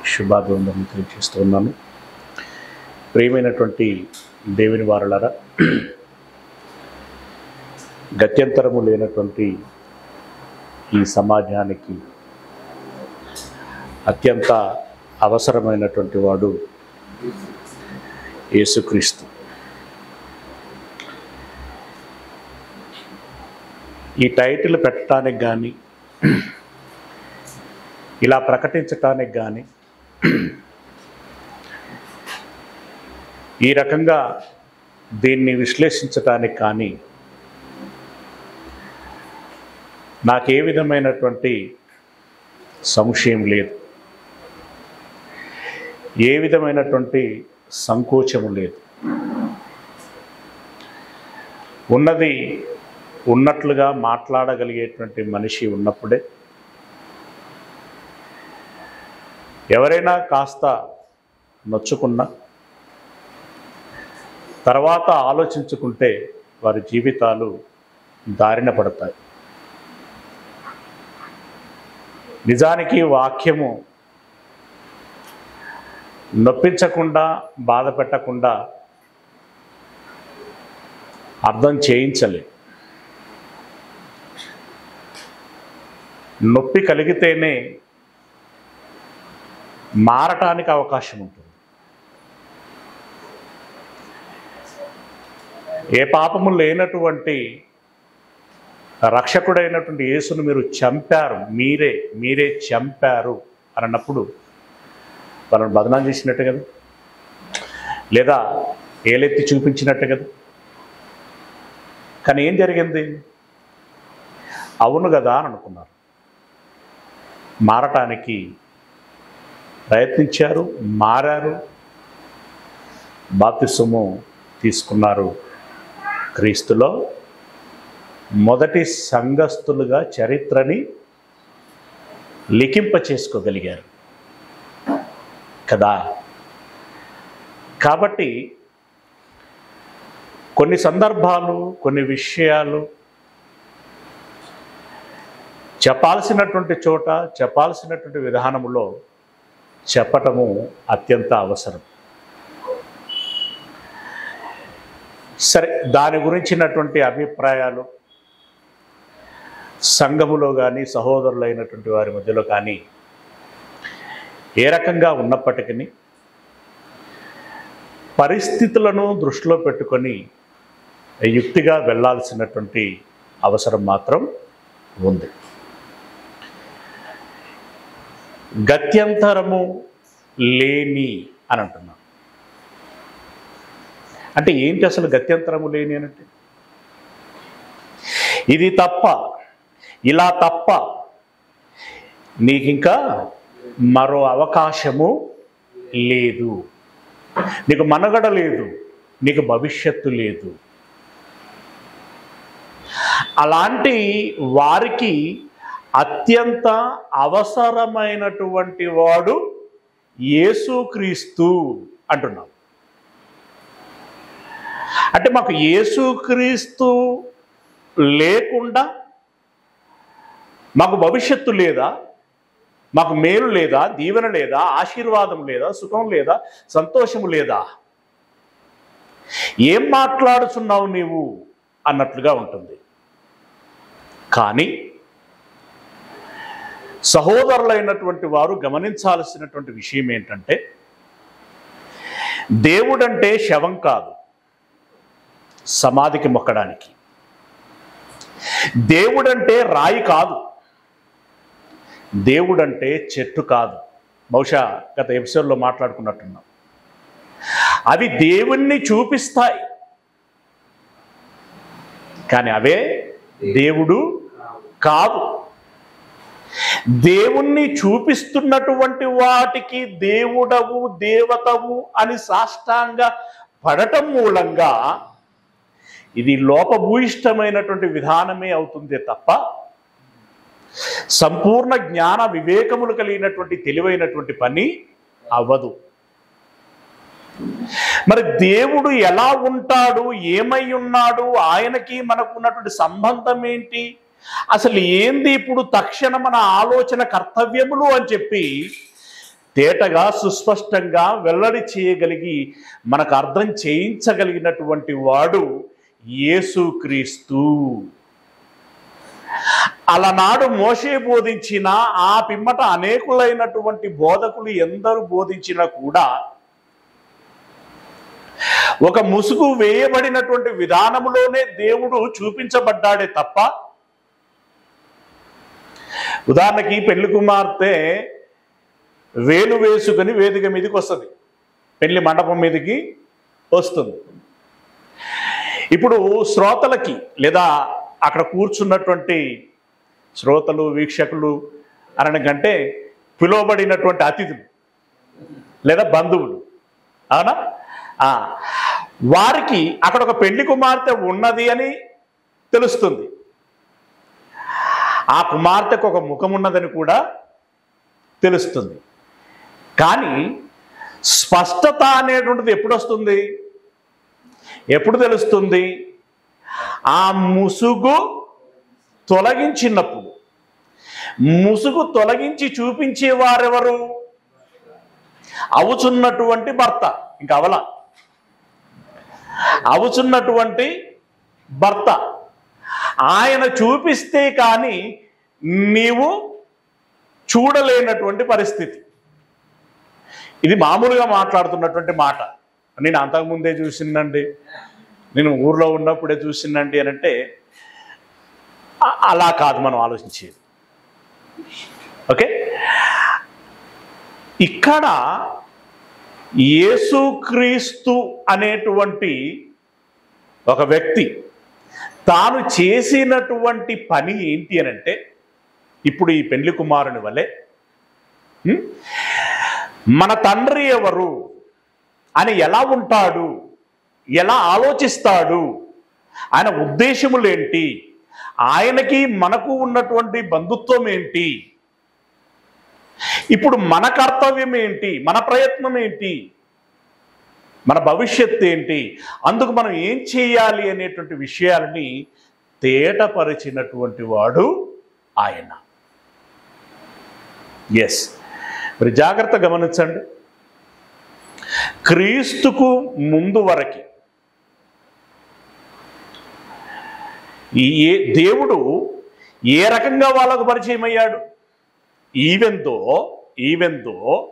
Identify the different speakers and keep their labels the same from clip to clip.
Speaker 1: శుభాభివందనలు తెలియజేస్తూ ఉన్నాను ప్రియమైనటువంటి దేవుని వారలరా గత్యంతరము లేనటువంటి ఈ సమాజానికి అత్యంత అవసరమైనటువంటి వాడు యేసుక్రీస్తు ఈ టైటిల్ పెట్టడానికి కానీ ఇలా ప్రకటించటానికి కానీ ఈ రకంగా దీన్ని విశ్లేషించటానికి కానీ నాకే విధమైనటువంటి సంశయం లేదు ఏ విధమైనటువంటి సంకోచము లేదు ఉన్నది ఉన్నట్లుగా మాట్లాడగలిగేటువంటి మనిషి ఉన్నప్పుడే ఎవరైనా కాస్త నొచ్చుకున్నా తర్వాత ఆలోచించుకుంటే వారి జీవితాలు దారిన పడతాయి నిజానికి వాక్యము నొప్పించకుండా బాధ పెట్టకుండా అర్థం చేయించలే నొప్పి కలిగితేనే మారటానికి అవకాశం ఉంటుంది ఏ పాపము లేనటువంటి రక్షకుడైనటువంటి యేసును మీరు చంపారు మీరే మీరే చంపారు అని అన్నప్పుడు వాళ్ళని బదనాం చేసినట్టు కదా లేదా ఏలెత్తి చూపించినట్టు కదా కానీ ఏం జరిగింది అవును కదా అని అనుకున్నారు మారటానికి ప్రయత్నించారు మారారు బాప్తిసము తీసుకున్నారు క్రీస్తులో మొదటి సంఘస్థులుగా చరిత్రని లిఖింప చేసుకోగలిగారు కదా కాబట్టి కొన్ని సందర్భాలు కొన్ని విషయాలు చెప్పాల్సినటువంటి చోట చెప్పాల్సినటువంటి విధానములో చెప్పటము అత్యంత అవసరం సరే దాని గురించినటువంటి అభిప్రాయాలు సంఘములో కానీ సహోదరులైనటువంటి వారి మధ్యలో కానీ ఏ రకంగా ఉన్నప్పటికీ పరిస్థితులను దృష్టిలో పెట్టుకొని యుక్తిగా వెళ్ళాల్సినటువంటి అవసరం మాత్రం ఉంది గత్యంతరము లేని అని అంటున్నాం అంటే ఏంటి అసలు గత్యంతరము లేని అనంటే ఇది తప్ప ఇలా తప్ప నీకు ఇంకా మరో అవకాశము లేదు నీకు మనగడ లేదు నీకు భవిష్యత్తు లేదు అలాంటి వారికి అత్యంత అవసరమైనటువంటి వాడు యేసుక్రీస్తు అంటున్నాం అంటే మాకు యేసుక్రీస్తు లేకుండా మాకు భవిష్యత్తు లేదా మాకు మేలు లేదా దీవెన లేదా ఆశీర్వాదం లేదా సుఖం లేదా సంతోషము లేదా ఏం మాట్లాడుచున్నావు నీవు అన్నట్లుగా ఉంటుంది కానీ సహోదరులైనటువంటి వారు గమనించాల్సినటువంటి విషయం ఏంటంటే దేవుడంటే శవం కాదు సమాధికి మొక్కడానికి దేవుడంటే రాయి కాదు దేవుడంటే చెట్టు కాదు బహుశా గత ఎపిసోడ్లో మాట్లాడుకున్నట్టున్నాం అవి దేవుణ్ణి చూపిస్తాయి కానీ అవే దేవుడు కాదు దేవుణ్ణి చూపిస్తున్నటువంటి వాటికి దేవుడవు దేవతవు అని సాష్టాంగ పడటం మూలంగా ఇది లోపభూయిష్టమైనటువంటి విధానమే అవుతుందే తప్ప సంపూర్ణ జ్ఞాన వివేకములు కలిగినటువంటి తెలివైనటువంటి పని అవ్వదు మరి దేవుడు ఎలా ఉంటాడు ఏమై ఉన్నాడు ఆయనకి మనకు ఉన్నటువంటి సంబంధం ఏంటి అసలు ఏంది ఇప్పుడు తక్షణ మన ఆలోచన కర్తవ్యములు అని చెప్పి తేటగా సుస్పష్టంగా వెల్లడి చేయగలిగి మనకు అర్థం చేయించగలిగినటువంటి వాడు యేసుక్రీస్తు అలనాడు మోషే బోధించిన ఆ పిమ్మట అనేకులైనటువంటి బోధకులు ఎందరు బోధించినా కూడా ఒక ముసుగు వేయబడినటువంటి విధానములోనే దేవుడు చూపించబడ్డాడే తప్ప ఉదాహరణకి పెళ్లి కుమార్తె వేలు వేసుకొని వేదిక మీదకి వస్తుంది పెళ్లి మండపం మీదకి వస్తుంది ఇప్పుడు శ్రోతలకి లేదా అక్కడ కూర్చున్నటువంటి శ్రోతలు వీక్షకులు అనకంటే పిలువబడినటువంటి అతిథులు లేదా బంధువులు అవునా ఆ, వారికి అక్కడ ఒక పెళ్లి కుమార్తె ఉన్నది అని తెలుస్తుంది ఆ కుమార్తెకు ఒక ముఖం ఉన్నదని కూడా తెలుస్తుంది కానీ స్పష్టత అనేటువంటిది ఎప్పుడు వస్తుంది ఎప్పుడు తెలుస్తుంది ఆ ముసుగు తొలగించినప్పుడు ముసుగు తొలగించి చూపించే వారెవరు అవుచున్నటువంటి భర్త ఇంకా అవల అవుచున్నటువంటి భర్త ఆయన చూపిస్తే కానీ నీవు చూడలేనటువంటి పరిస్థితి ఇది మామూలుగా మాట్లాడుతున్నటువంటి మాట నేను అంతకుముందే చూసిందండి నేను ఊర్లో ఉన్నప్పుడే చూసిందండి అని అంటే అ- అలా కాదు మనం ఆలోచించేది ఓకే ఇక్కడ యేసుక్రీస్తు అనేటువంటి ఒక వ్యక్తి తాను చేసినటువంటి పని ఏంటి అని అంటే ఇప్పుడు ఈ పెళ్లి కుమారుని వలె ఉం? మన తండ్రి ఎవరు అని ఎలా ఉంటాడు ఎలా ఆలోచిస్తాడు ఆయన ఉద్దేశములేంటి ఆయనకి మనకు ఉన్నటువంటి బంధుత్వం ఏంటి ఇప్పుడు మన కర్తవ్యం ఏంటి మన ప్రయత్నం ఏంటి మన భవిష్యత్తు ఏంటి అందుకు మనం ఏం చేయాలి అనేటువంటి విషయాలని తేటపరిచినటువంటి వాడు ఆయన ఎస్ మరి జాగ్రత్త గమనించండి క్రీస్తుకు ముందు వరకి ఈ ఏ- దేవుడు ఏ రకంగా వాళ్ళకు పరిచయం అయ్యాడు ఈవెందో ఈవెందో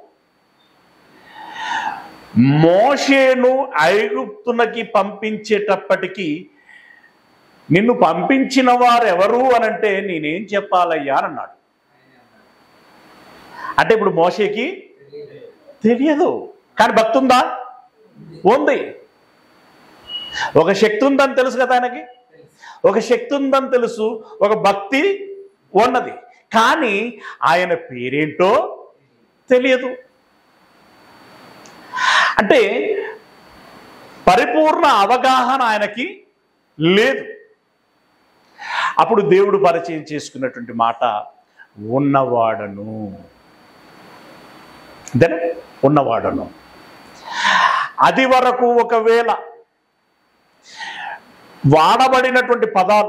Speaker 1: మోషేను ఐగుప్తునకి పంపించేటప్పటికి నిన్ను పంపించిన వారు ఎవరు అనంటే నేనేం చెప్పాలయ్యా అని అన్నాడు అంటే ఇప్పుడు మోషేకి తెలియదు కానీ భక్తి ఉందా ఉంది ఒక శక్తి ఉందని తెలుసు కదా ఆయనకి ఒక శక్తి ఉందని తెలుసు ఒక భక్తి ఉన్నది కానీ ఆయన పేరేంటో తెలియదు అంటే పరిపూర్ణ అవగాహన ఆయనకి లేదు అప్పుడు దేవుడు పరిచయం చేసుకున్నటువంటి మాట ఉన్నవాడను అంతేనా ఉన్నవాడను అది వరకు ఒకవేళ వాడబడినటువంటి పదాలు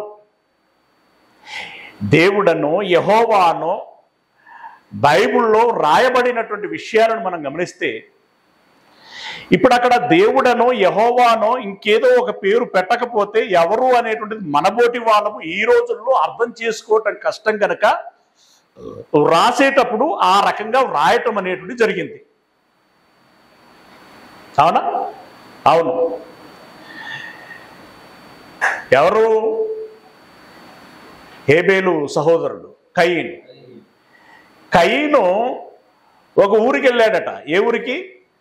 Speaker 1: దేవుడనో యహోవానో బైబిల్లో రాయబడినటువంటి విషయాలను మనం గమనిస్తే ఇప్పుడు అక్కడ దేవుడనో యహోవానో ఇంకేదో ఒక పేరు పెట్టకపోతే ఎవరు అనేటువంటిది మనబోటి వాళ్ళము ఈ రోజుల్లో అర్థం చేసుకోవటం కష్టం కనుక రాసేటప్పుడు ఆ రకంగా వ్రాయటం అనేటువంటి జరిగింది అవునా అవును ఎవరు హేబేలు సహోదరుడు కయీన్ కయీను ఒక ఊరికి వెళ్ళాడట ఏ ఊరికి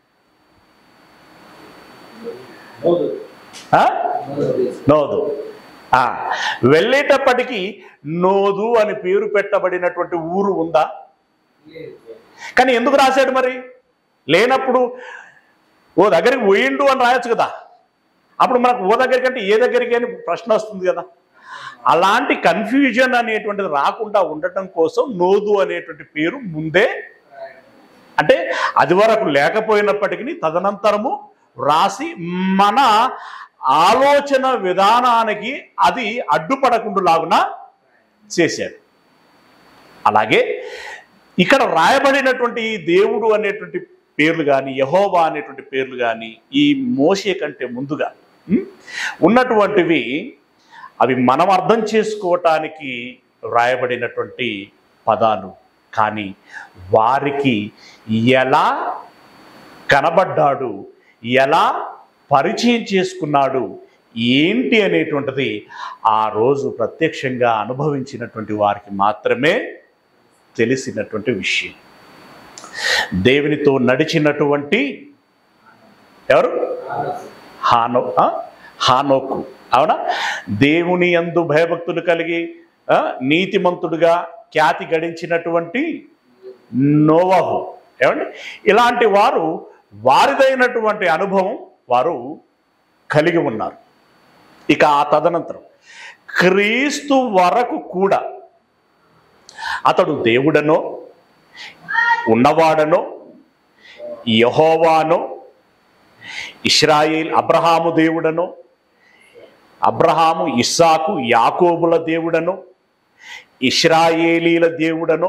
Speaker 1: ఆ? నోదు ఆ, వెళ్ళేటప్పటికి నోదు అని పేరు పెట్టబడినటువంటి ఊరు ఉందా కానీ ఎందుకు రాశాడు మరి లేనప్పుడు ఓ దగ్గరికి పోయిండు అని రాయొచ్చు కదా అప్పుడు మనకు ఓ దగ్గరికి అంటే ఏ దగ్గరికి అని ప్రశ్న వస్తుంది కదా అలాంటి కన్ఫ్యూజన్ అనేటువంటిది రాకుండా ఉండటం కోసం నోదు అనేటువంటి పేరు ముందే అంటే అది వరకు లేకపోయినప్పటికీ తదనంతరము రాసి మన ఆలోచన విధానానికి అది అడ్డుపడకుండా లాగున చేశాడు అలాగే ఇక్కడ రాయబడినటువంటి ఈ దేవుడు అనేటువంటి పేర్లు కానీ యహోవా అనేటువంటి పేర్లు కానీ ఈ మోషే కంటే ముందుగా ఉం, ఉన్నటువంటివి అవి మనం అర్థం చేసుకోవటానికి రాయబడినటువంటి పదాలు కానీ వారికి ఎలా కనబడ్డాడు ఎలా పరిచయం చేసుకున్నాడు ఏంటి అనేటువంటిది ఆ రోజు ప్రత్యక్షంగా అనుభవించినటువంటి వారికి మాత్రమే తెలిసినటువంటి విషయం దేవునితో నడిచినటువంటి ఎవరు హానో ఆ? హానోకు అవునా దేవుని యందు భయభక్తులు కలిగి ఆ, నీతిమంతుడుగా ఖ్యాతి గడించినటువంటి నోవాహు ఏమండి ఇలాంటి వారు వారిదైనటువంటి అనుభవం వారు కలిగి ఉన్నారు ఇక ఆ తదనంతరం క్రీస్తు వరకు కూడా అతడు దేవుడనో ఉన్నవాడనో యహోవానో ఇస్రాయేల్ అబ్రహాము దేవుడనో అబ్రహాము ఇస్సాకు యాకోబుల దేవుడనో ఇస్రాయేలీల దేవుడనో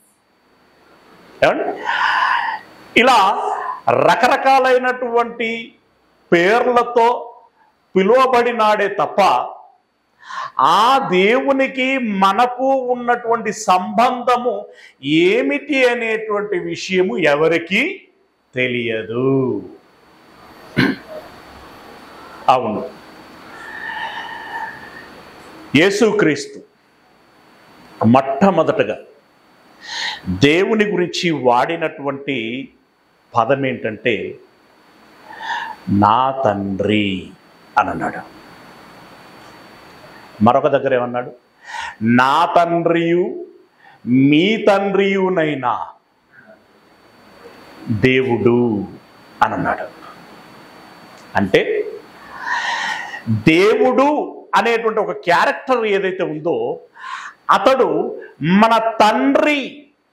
Speaker 1: ఏమండి ఇలా రకరకాలైనటువంటి పేర్లతో పిలువబడినాడే తప్ప ఆ దేవునికి మనకు ఉన్నటువంటి సంబంధము ఏమిటి అనేటువంటి విషయము ఎవరికి తెలియదు అవును యేసుక్రీస్తు మొట్టమొదటగా దేవుని గురించి వాడినటువంటి పదం ఏంటంటే నా తండ్రి అని అన్నాడు మరొక దగ్గర ఏమన్నాడు నా తండ్రియు మీ తండ్రియునైనా దేవుడు అని అన్నాడు అంటే దేవుడు అనేటువంటి ఒక క్యారెక్టర్ ఏదైతే ఉందో అతడు మన తండ్రి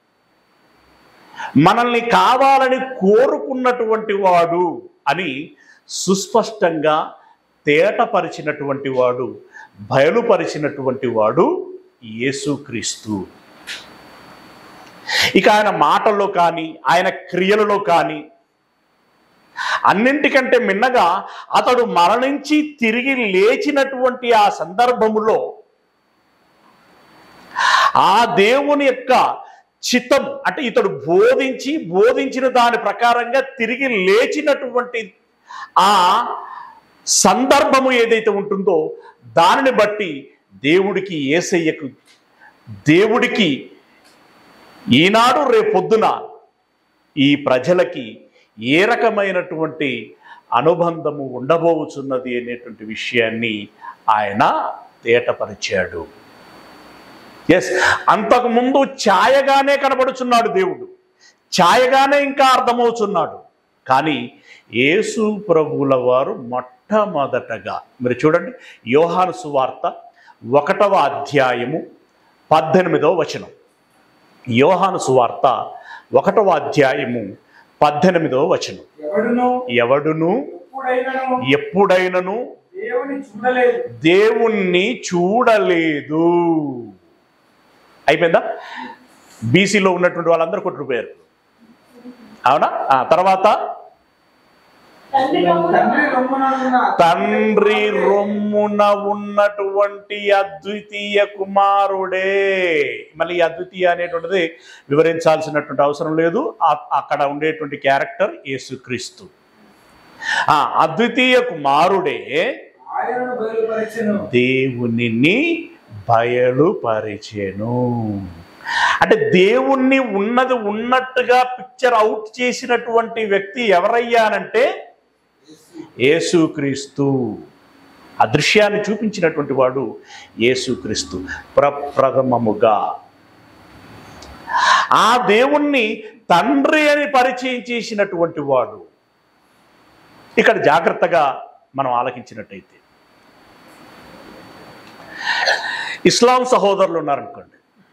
Speaker 1: మనల్ని కావాలని కోరుకున్నటువంటి వాడు అని సుస్పష్టంగా తేటపరిచినటువంటి వాడు బయలుపరిచినటువంటి వాడు యేసుక్రీస్తు ఇక ఆయన మాటల్లో కానీ ఆయన క్రియలలో కానీ అన్నింటికంటే మిన్నగా అతడు మరణించి తిరిగి లేచినటువంటి ఆ సందర్భములో ఆ దేవుని యొక్క చిత్తం అంటే ఇతడు బోధించి బోధించిన దాని ప్రకారంగా తిరిగి లేచినటువంటి ఆ సందర్భము ఏదైతే ఉంటుందో దానిని బట్టి దేవుడికి ఏసయ్యకు దేవుడికి ఈనాడు రేపొద్దున ఈ ప్రజలకి ఏ రకమైనటువంటి అనుబంధము ఉండబోచున్నది అనేటువంటి విషయాన్ని ఆయన తేటపరిచాడు ఎస్ అంతకుముందు ఛాయగానే కనబడుచున్నాడు దేవుడు ఛాయగానే ఇంకా అర్థమవుతున్నాడు కానీ యేసు ప్రభువుల వారు మొట్టమొదటగా మీరు చూడండి యోహాను సువార్త ఒకటవ అధ్యాయము పద్దెనిమిదవ వచనం యోహాను సువార్త ఒకటవ అధ్యాయము పద్దెనిమిదవ వచనం
Speaker 2: ఎవడును
Speaker 1: ఎవడును
Speaker 2: ఎప్పుడైనను
Speaker 1: ఎప్పుడైనను
Speaker 2: దేవుని చూడలేదు
Speaker 1: దేవుణ్ణి చూడలేదు అయిపోయిందా బీసీలో ఉన్నటువంటి వాళ్ళందరూ కొట్టుకుపోయారు అవునా ఆ తర్వాత
Speaker 3: తండ్రి
Speaker 2: తండ్రి రొమ్మున
Speaker 1: తండ్రి రొమ్మున ఉన్నటువంటి అద్వితీయ కుమారుడే మళ్ళీ ఈ అద్వితీయ అనేటువంటిది వివరించాల్సినటువంటి అవసరం లేదు ఆ- అక్కడ ఉండేటువంటి క్యారెక్టర్ యేసుక్రీస్తు ఆ అద్వితీయ కుమారుడే
Speaker 2: ఆయనను బయలుపరిచెను
Speaker 1: దేవునిని బయలుపరిచెను అంటే దేవుణ్ణి ఉన్నది ఉన్నట్టుగా పిక్చర్ అవుట్ చేసినటువంటి వ్యక్తి ఎవరయ్యానంటే యేసుక్రీస్తు అదృశ్యాన్ని చూపించినటువంటి వాడు యేసుక్రీస్తు ప్రప్రథమముగా ఆ దేవుణ్ణి తండ్రి అని పరిచయం చేసినటువంటి వాడు ఇక్కడ జాగ్రత్తగా మనం ఆలకించినట్టయితే ఇస్లాం సహోదరులు ఉన్నారనుకోండి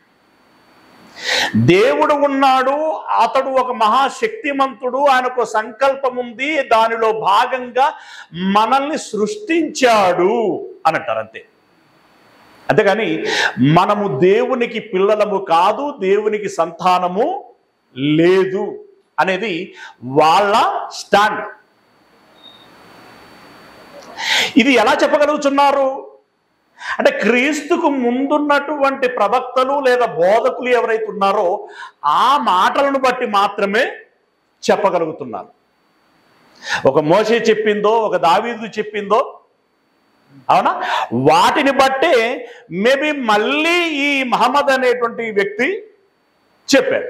Speaker 1: దేవుడు ఉన్నాడు అతడు ఒక మహాశక్తిమంతుడు ఆయనకు ఒక సంకల్పం ఉంది దానిలో భాగంగా మనల్ని సృష్టించాడు అని అంటారు అంతే అంతేగాని మనము దేవునికి పిల్లలము కాదు దేవునికి సంతానము లేదు అనేది వాళ్ళ స్టాండ్ ఇది ఎలా చెప్పగలుగుతున్నారు అంటే క్రీస్తుకు ముందున్నటువంటి ప్రవక్తలు లేదా బోధకులు ఎవరైతే ఉన్నారో ఆ మాటలను బట్టి మాత్రమే చెప్పగలుగుతున్నారు ఒక మోసే చెప్పిందో ఒక దావీదు చెప్పిందో అవునా వాటిని బట్టే మేబీ మళ్ళీ ఈ మహమ్మద్ అనేటువంటి వ్యక్తి చెప్పాడు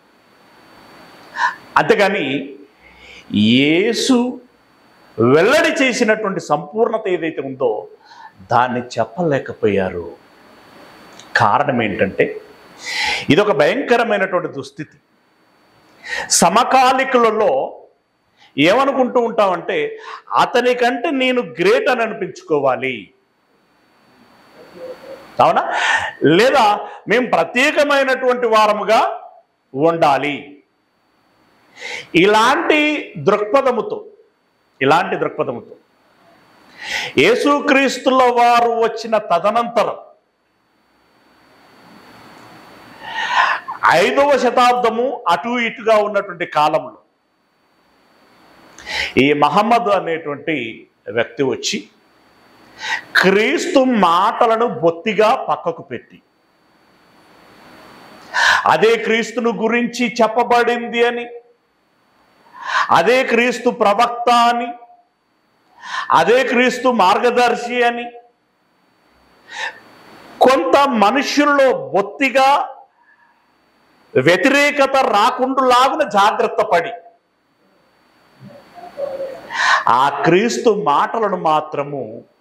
Speaker 1: అంతేగాని యేసు వెల్లడి చేసినటువంటి సంపూర్ణత ఏదైతే ఉందో దాన్ని చెప్పలేకపోయారు కారణం ఏంటంటే ఇది ఒక భయంకరమైనటువంటి దుస్థితి సమకాలికులలో ఏమనుకుంటూ ఉంటామంటే అతనికంటే నేను గ్రేట్ అని అనిపించుకోవాలి అవునా లేదా మేము ప్రత్యేకమైనటువంటి వారముగా ఉండాలి ఇలాంటి దృక్పథముతో ఇలాంటి దృక్పథముతో యేసుక్రీస్తుల వారు వచ్చిన తదనంతరం ఐదవ శతాబ్దము అటు ఇటుగా ఉన్నటువంటి కాలంలో ఈ మహమ్మద్ అనేటువంటి వ్యక్తి వచ్చి క్రీస్తు మాటలను బొత్తిగా పక్కకు పెట్టి అదే క్రీస్తును గురించి చెప్పబడింది అని అదే క్రీస్తు ప్రవక్త అని అదే క్రీస్తు మార్గదర్శి అని కొంత మనుషుల్లో బొత్తిగా వ్యతిరేకత రాకుండాలాగున జాగ్రత్త పడి ఆ క్రీస్తు మాటలను మాత్రము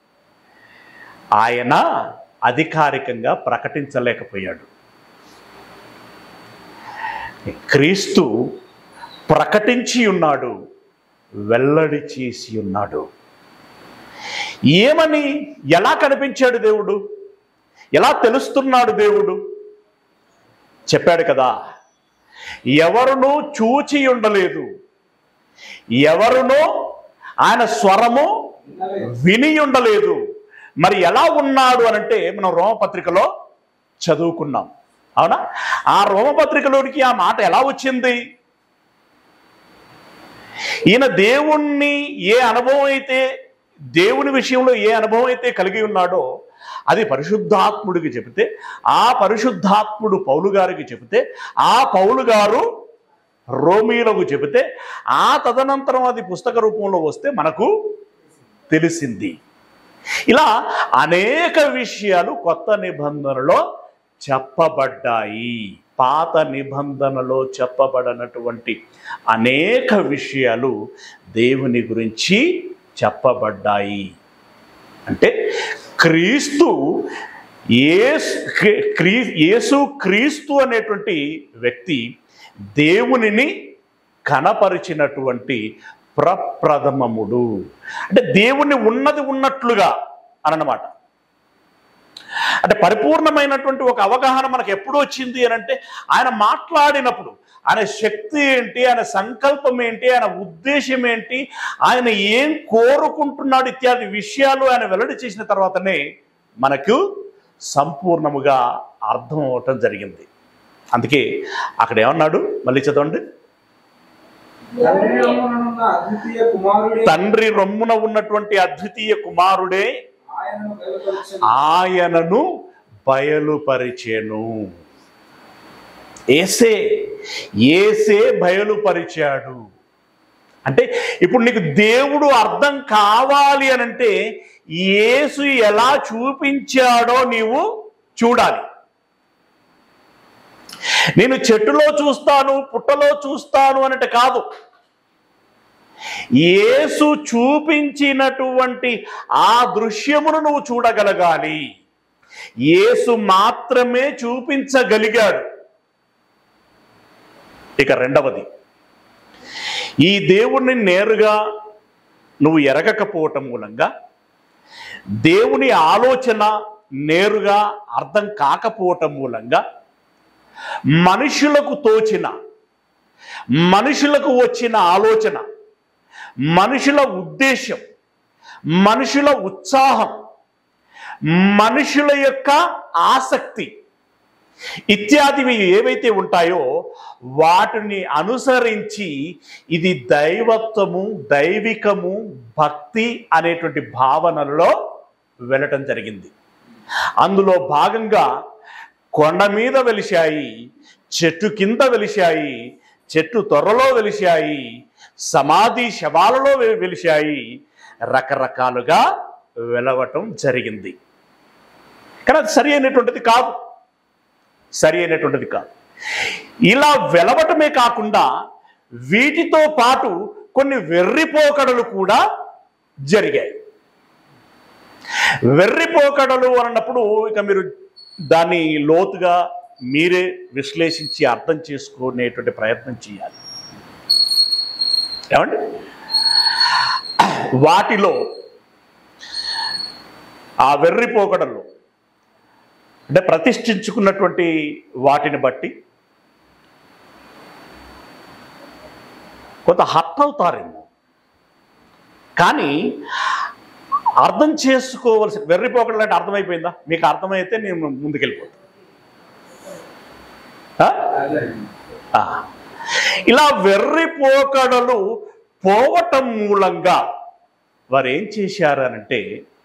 Speaker 1: ఆయన అధికారికంగా ప్రకటించలేకపోయాడు క్రీస్తు ప్రకటించి ఉన్నాడు వెల్లడి చేసి ఉన్నాడు ఏమని ఎలా కనిపించాడు దేవుడు ఎలా తెలుస్తున్నాడు దేవుడు చెప్పాడు కదా ఎవరునూ చూచి ఉండలేదు ఎవరునూ ఆయన స్వరము విని ఉండలేదు మరి ఎలా ఉన్నాడు అనంటే మనం రోమపత్రికలో చదువుకున్నాం అవునా ఆ రోమపత్రికలోనికి ఆ మాట ఎలా వచ్చింది ఈయన దేవుణ్ణి ఏ అనుభవం అయితే దేవుని విషయంలో ఏ అనుభవం అయితే కలిగి ఉన్నాడో అది పరిశుద్ధాత్ముడికి చెబితే ఆ పరిశుద్ధాత్ముడు పౌలు గారికి చెబితే ఆ పౌలు గారు రోమీలకు చెబితే ఆ తదనంతరం అది పుస్తక రూపంలో వస్తే మనకు తెలిసింది ఇలా అనేక విషయాలు కొత్త నిబంధనలో చెప్పబడ్డాయి పాత నిబంధనలో చెప్పబడినటువంటి అనేక విషయాలు దేవుని గురించి చెప్పబడ్డాయి అంటే క్రీస్తు యేసు క్రీ యేసు క్రీస్తు అనేటువంటి వ్యక్తి దేవునిని కనపరిచినటువంటి ప్రప్రథమముడు అంటే దేవుణ్ణి ఉన్నది ఉన్నట్లుగా అనమాట అంటే పరిపూర్ణమైనటువంటి ఒక అవగాహన మనకు ఎప్పుడు వచ్చింది అని అంటే ఆయన మాట్లాడినప్పుడు ఆయన శక్తి ఏంటి ఆయన సంకల్పం ఏంటి ఆయన ఉద్దేశం ఏంటి ఆయన ఏం కోరుకుంటున్నాడు ఇత్యాది విషయాలు ఆయన వెల్లడి చేసిన తర్వాతనే మనకు సంపూర్ణముగా అర్థం అవటం జరిగింది అందుకే అక్కడ ఏమన్నాడు మళ్ళీ చదవండి
Speaker 2: తండ్రి రొమ్ముననున్న అద్వితీయ కుమారుడే
Speaker 1: తండ్రి రొమ్మున ఉన్నటువంటి అద్వితీయ కుమారుడే
Speaker 2: ఆయనను బయలుపరిచెను.
Speaker 1: ఆయనను బయలుపరిచెను ఏసే ఏసే బయలుపరిచాడు అంటే ఇప్పుడు నీకు దేవుడు అర్థం కావాలి అని అంటే యేసు ఎలా చూపించాడో నీవు చూడాలి నేను చెట్టులో చూస్తాను పుట్టలో చూస్తాను అన్నట్టు కాదు యేసు చూపించినటువంటి ఆ దృశ్యమును నువ్వు చూడగలగాలి యేసు మాత్రమే చూపించగలిగాడు ఇక రెండవది ఈ దేవుణ్ణి నేరుగా నువ్వు ఎరగకపోవటం మూలంగా దేవుని ఆలోచన నేరుగా అర్థం కాకపోవటం మూలంగా మనుషులకు తోచిన మనుషులకు వచ్చిన ఆలోచన మనుషుల ఉద్దేశం మనుషుల ఉత్సాహం మనుషుల యొక్క ఆసక్తి ఇత్యాదివి ఏవైతే ఉంటాయో వాటిని అనుసరించి ఇది దైవత్వము దైవికము భక్తి అనేటువంటి భావనలలో వెళ్ళటం జరిగింది అందులో భాగంగా కొండ మీద వెలిశాయి చెట్టు కింద వెలిశాయి చెట్టు త్వరలో వెలిశాయి సమాధి శవాలలో వె- వెలిశాయి రకరకాలుగా వెలవటం జరిగింది కానీ అది సరి అయినటువంటిది కాదు సరి అయినటువంటిది కాదు ఇలా వెలవటమే కాకుండా వీటితో పాటు కొన్ని వెర్రిపోకడలు కూడా జరిగాయి వెర్రిపోకడలు అన్నప్పుడు ఇక మీరు దాన్ని లోతుగా మీరే విశ్లేషించి అర్థం చేసుకునేటువంటి ప్రయత్నం చేయాలి ఏమండి వాటిలో ఆ వెర్రిపోకడలు అంటే ప్రతిష్ఠించుకున్నటువంటి వాటిని బట్టి కొంత హర్ట్ అవుతారేమో కానీ అర్థం చేసుకోవలసి వెర్రిపోకడలు అంటే అర్థమైపోయిందా మీకు అర్థమైతే నేను ముందుకెళ్ళిపోతాను ఆ? ఆ. ఇలా వెర్రిపోకడలు పోవటం మూలంగా వారు ఏం చేశారనంటే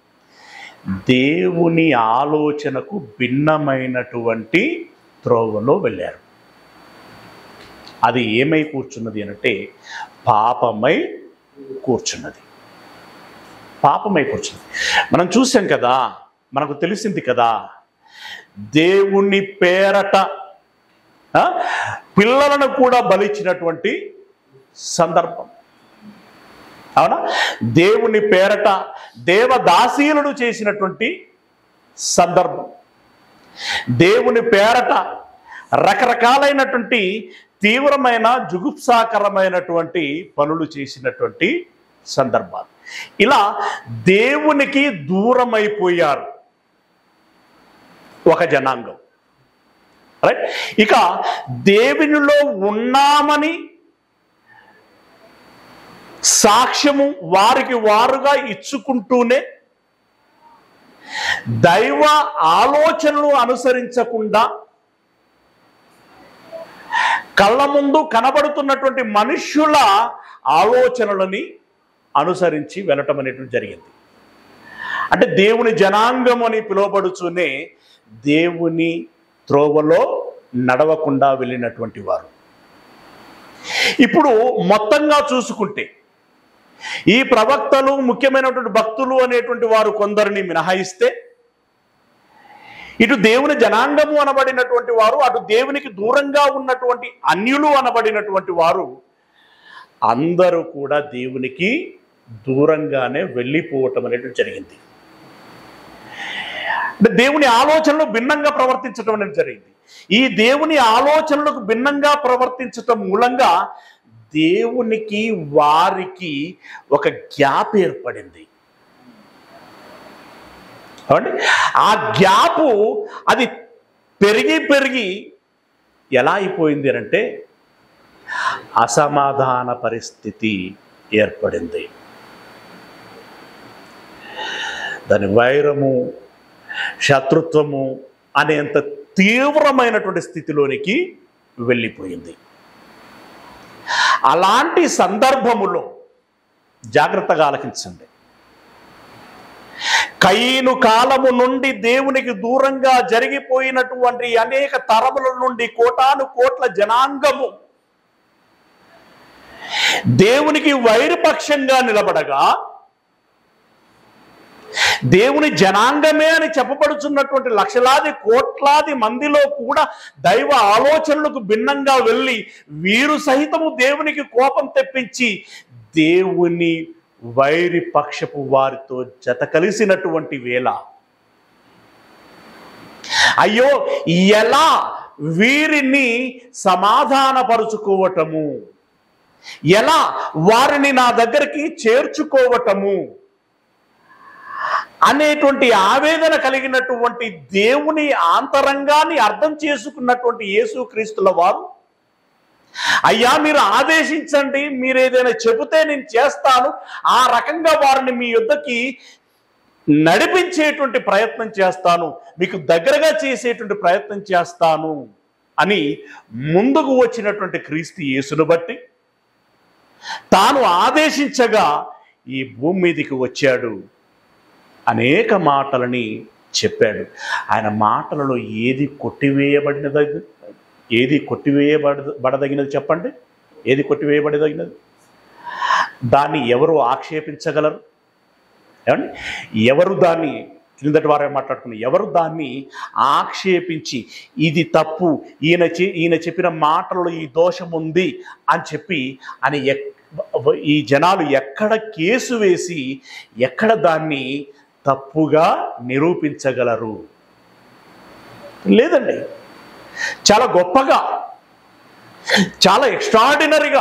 Speaker 1: దేవుని ఆలోచనకు భిన్నమైనటువంటి త్రోవలో వెళ్ళారు అది ఏమై కూర్చున్నది అనంటే పాపమై కూర్చున్నది పాపమై కూర్చున్నది మనం చూసాం కదా మనకు తెలిసింది కదా దేవుని పేరట ఆ, పిల్లలను కూడా బలిచ్చినటువంటి సందర్భం అవునా దేవుని పేరట దేవదాసీలను చేసినటువంటి సందర్భం దేవుని పేరట రకరకాలైనటువంటి తీవ్రమైన జుగుప్సాకరమైనటువంటి పనులు చేసినటువంటి సందర్భాలు ఇలా దేవునికి దూరమైపోయారు ఒక జనాంగం రైట్ ఇక దేవునిలో ఉన్నామని సాక్ష్యము వారికి వారుగా ఇచ్చుకుంటూనే దైవ ఆలోచనలు అనుసరించకుండా కళ్ళ ముందు కనబడుతున్నటువంటి మనుష్యుల ఆలోచనలని అనుసరించి వెళ్ళటం అనేటువంటి జరిగింది అంటే దేవుని జనాంగం అని పిలువబడుతూనే దేవుని త్రోవలో నడవకుండా వెళ్ళినటువంటి వారు ఇప్పుడు మొత్తంగా చూసుకుంటే ఈ ప్రవక్తలు ముఖ్యమైనటువంటి భక్తులు అనేటువంటి వారు కొందరిని మినహాయిస్తే ఇటు దేవుని జనాంగము అనబడినటువంటి వారు అటు దేవునికి దూరంగా ఉన్నటువంటి అన్యులు అనబడినటువంటి వారు అందరూ కూడా దేవునికి దూరంగానే వెళ్ళిపోవటం అనేటువంటి జరిగింది అంటే దేవుని ఆలోచనలు భిన్నంగా ప్రవర్తించడం అనేది జరిగింది ఈ దేవుని ఆలోచనలకు భిన్నంగా ప్రవర్తించటం మూలంగా దేవునికి వారికి ఒక గ్యాప్ ఏర్పడింది ఏమండి? ఆ గ్యాపు అది పెరిగి పెరిగి ఎలా అయిపోయింది అంటే అసమాధాన పరిస్థితి ఏర్పడింది దాని వైరము శత్రుత్వము అనేంత తీవ్రమైనటువంటి స్థితిలోనికి వెళ్ళిపోయింది అలాంటి సందర్భములో జాగ్రత్తగా ఆలకించండి కయ్యను కాలము నుండి దేవునికి దూరంగా జరిగిపోయినటువంటి అనేక తరముల నుండి కోటాను కోట్ల జనాంగము దేవునికి వైరుపక్షంగా నిలబడగా దేవుని జనాంగమే అని చెప్పబడుచున్నటువంటి లక్షలాది కోట్లాది మందిలో కూడా దైవ ఆలోచనలకు భిన్నంగా వెళ్ళి వీరు సహితము దేవునికి కోపం తెప్పించి దేవుని వైరి పక్షపు వారితో జత కలిసినటువంటి వేళ అయ్యో ఎలా వీరిని సమాధానపరుచుకోవటము ఎలా వారిని నా దగ్గరికి చేర్చుకోవటము అనేటువంటి ఆవేదన కలిగినటువంటి దేవుని ఆంతరంగాన్ని అర్థం చేసుకున్నటువంటి యేసుక్రీస్తుల వారు అయ్యా మీరు ఆదేశించండి మీరు ఏదైనా చెబితే నేను చేస్తాను ఆ రకంగా వారిని మీ యుద్ధకి నడిపించేటువంటి ప్రయత్నం చేస్తాను మీకు దగ్గరగా చేసేటువంటి ప్రయత్నం చేస్తాను అని ముందుకు వచ్చినటువంటి క్రీస్తు యేసును బట్టి తాను ఆదేశించగా ఈ భూమి మీదకి వచ్చాడు అనేక మాటలని చెప్పాడు ఆయన మాటలలో ఏది కొట్టివేయబడినది ఏది కొట్టివేయబడ బడదగినది చెప్పండి ఏది కొట్టివేయబడదగినది దాన్ని ఎవరు ఆక్షేపించగలరు ఏమండి ఎవరు దాన్ని క్రిందటి వారే మాట్లాడుకున్నారు ఎవరు దాన్ని ఆక్షేపించి ఇది తప్పు ఈయన చె- ఈయన చెప్పిన మాటలలో ఈ దోషం ఉంది అని చెప్పి అని ఎక్- ఈ జనాలు ఎక్కడ కేసు వేసి ఎక్కడ దాన్ని తప్పుగా నిరూపించగలరు లేదండి చాలా గొప్పగా చాలా ఎక్స్ట్రాడినరీగా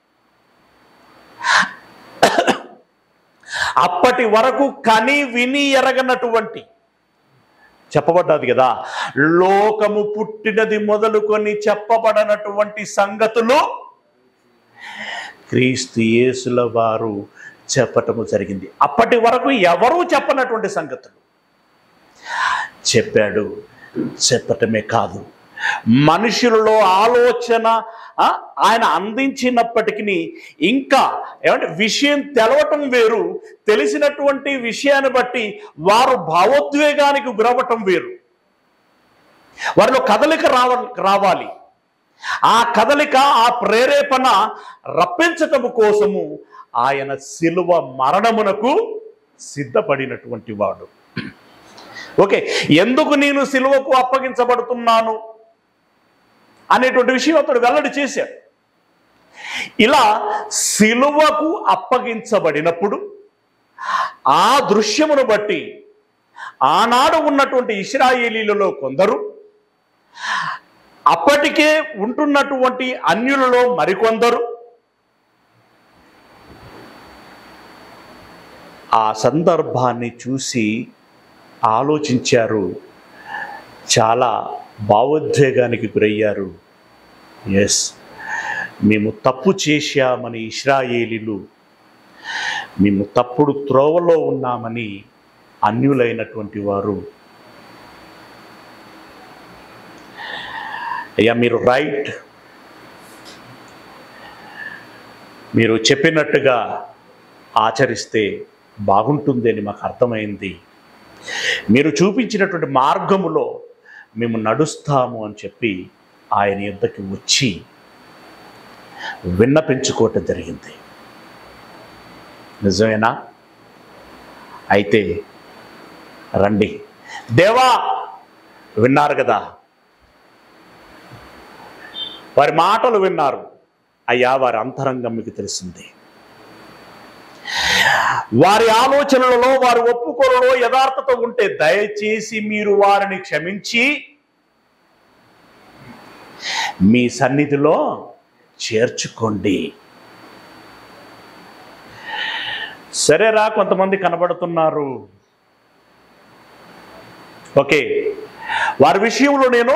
Speaker 1: అప్పటి వరకు కని విని ఎరగనటువంటి చెప్పబడ్డది కదా లోకము పుట్టినది మొదలుకొని చెప్పబడనటువంటి సంగతులు క్రీస్తు యేసుల వారు చెప్పటము జరిగింది అప్పటి వరకు ఎవరూ చెప్పనటువంటి సంగతులు చెప్పాడు చెప్పటమే కాదు మనుషులలో ఆలోచన ఆ, ఆయన అందించినప్పటికీ ఇంకా ఏమంటే విషయం తెలవటం వేరు తెలిసినటువంటి విషయాన్ని బట్టి వారు భావోద్వేగానికి గురవటం వేరు వారిలో కదలిక రావ రావాలి ఆ కదలిక ఆ ప్రేరేపణ రప్పించటము కోసము ఆయన శిలువ మరణమునకు సిద్ధపడినటువంటి వాడు ఓకే ఎందుకు నేను సిలువకు అప్పగించబడుతున్నాను అనేటువంటి విషయం అతడు వెల్లడి చేశాడు ఇలా సిలువకు అప్పగించబడినప్పుడు ఆ దృశ్యమును బట్టి ఆనాడు ఉన్నటువంటి ఇస్రాయేలీలలో కొందరు అప్పటికే ఉంటున్నటువంటి అన్యులలో మరికొందరు ఆ సందర్భాన్ని చూసి ఆలోచించారు చాలా భావోద్వేగానికి గురయ్యారు ఎస్ మేము తప్పు చేశామని ఇస్రాయేలీలు మేము తప్పుడు త్రోవలో ఉన్నామని అన్యులైనటువంటి వారు అయ్యా మీరు రైట్ మీరు చెప్పినట్టుగా ఆచరిస్తే బాగుంటుంది అని మాకు అర్థమైంది మీరు చూపించినటువంటి మార్గములో మేము నడుస్తాము అని చెప్పి ఆయన యుద్ధకి వచ్చి విన్నపించుకోవటం జరిగింది నిజమేనా అయితే రండి దేవా విన్నారు కదా వారి మాటలు విన్నారు అయ్యా వారి అంతరంగం మీకు తెలిసింది వారి ఆలోచనలలో వారి ఒప్పుకోలలో యథార్థత ఉంటే దయచేసి మీరు వారిని క్షమించి మీ సన్నిధిలో చేర్చుకోండి సరేరా కొంతమంది కనబడుతున్నారు ఓకే వారి విషయంలో నేను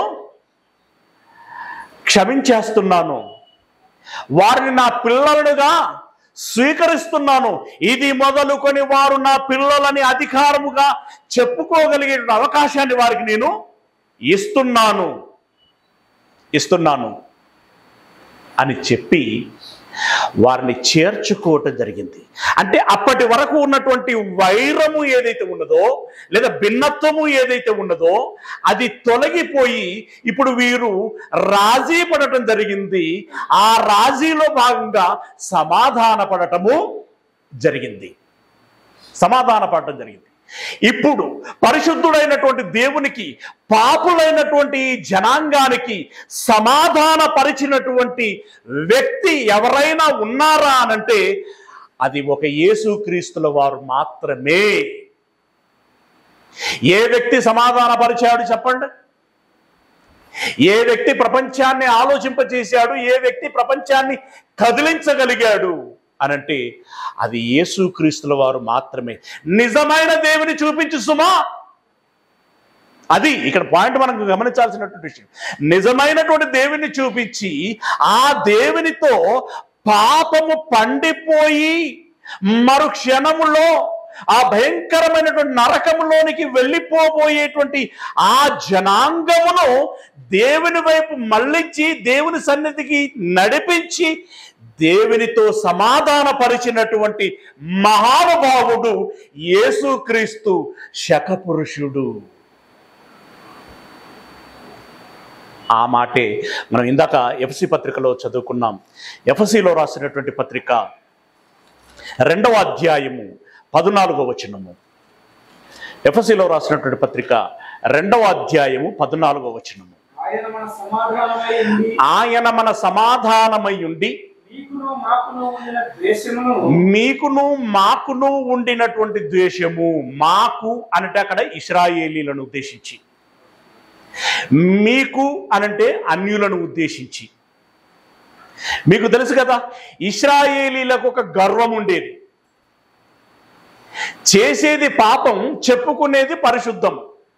Speaker 1: క్షమించేస్తున్నాను వారిని నా పిల్లలుగా స్వీకరిస్తున్నాను ఇది మొదలుకొని వారు నా పిల్లలని అధికారముగా చెప్పుకోగలిగే అవకాశాన్ని వారికి నేను ఇస్తున్నాను ఇస్తున్నాను అని చెప్పి వారిని చేర్చుకోవటం జరిగింది అంటే అప్పటి వరకు ఉన్నటువంటి వైరము ఏదైతే ఉన్నదో లేదా భిన్నత్వము ఏదైతే ఉన్నదో అది తొలగిపోయి ఇప్పుడు వీరు రాజీ పడటం జరిగింది ఆ రాజీలో భాగంగా సమాధాన పడటము జరిగింది సమాధాన పడటం జరిగింది ఇప్పుడు పరిశుద్ధుడైనటువంటి దేవునికి పాపులైనటువంటి ఈ జనాంగానికి సమాధాన పరిచినటువంటి వ్యక్తి ఎవరైనా ఉన్నారా అనంటే అది ఒక యేసుక్రీస్తుల వారు మాత్రమే ఏ వ్యక్తి సమాధాన పరిచాడు చెప్పండి ఏ వ్యక్తి ప్రపంచాన్ని ఆలోచింపచేశాడు ఏ వ్యక్తి ప్రపంచాన్ని కదిలించగలిగాడు అనంటే అది యేసుక్రీస్తుల వారు మాత్రమే నిజమైన దేవుని చూపించు సుమా అది ఇక్కడ పాయింట్ మనం గమనించాల్సినటువంటి విషయం నిజమైనటువంటి దేవుని చూపించి ఆ దేవునితో పాపము పండిపోయి మరు క్షణములో ఆ భయంకరమైనటువంటి నరకంలోనికి వెళ్ళిపోబోయేటువంటి ఆ జనాంగమును దేవుని వైపు మళ్ళించి దేవుని సన్నిధికి నడిపించి దేవునితో సమాధానపరిచినటువంటి మహానుభావుడు యేసుక్రీస్తు శకపురుషుడు ఆ మాటే మనం ఇందాక ఎఫ్సి పత్రికలో చదువుకున్నాం ఎఫ్సిలో రాసినటువంటి పత్రిక రెండవ అధ్యాయము పద్నాలుగో వచనము ఎఫ్సిలో రాసినటువంటి పత్రిక రెండవ అధ్యాయము పద్నాలుగో వచనము
Speaker 2: ఆయన మన సమాధానమై ఉండి
Speaker 1: ఆయన మన సమాధానమై ఉండి
Speaker 2: నీకును మాకును ఉండిన ద్వేషమును
Speaker 1: మీకును మాకును ఉండినటువంటి ద్వేషము మాకు అంటే అక్కడ ఇస్రాయేలీలను ఉద్దేశించి మీకు అనంటే అన్యులను ఉద్దేశించి మీకు తెలుసు కదా ఇస్రాయేలీలకు ఒక గర్వం ఉండేది చేసేది పాపం చెప్పుకునేది పరిశుద్ధం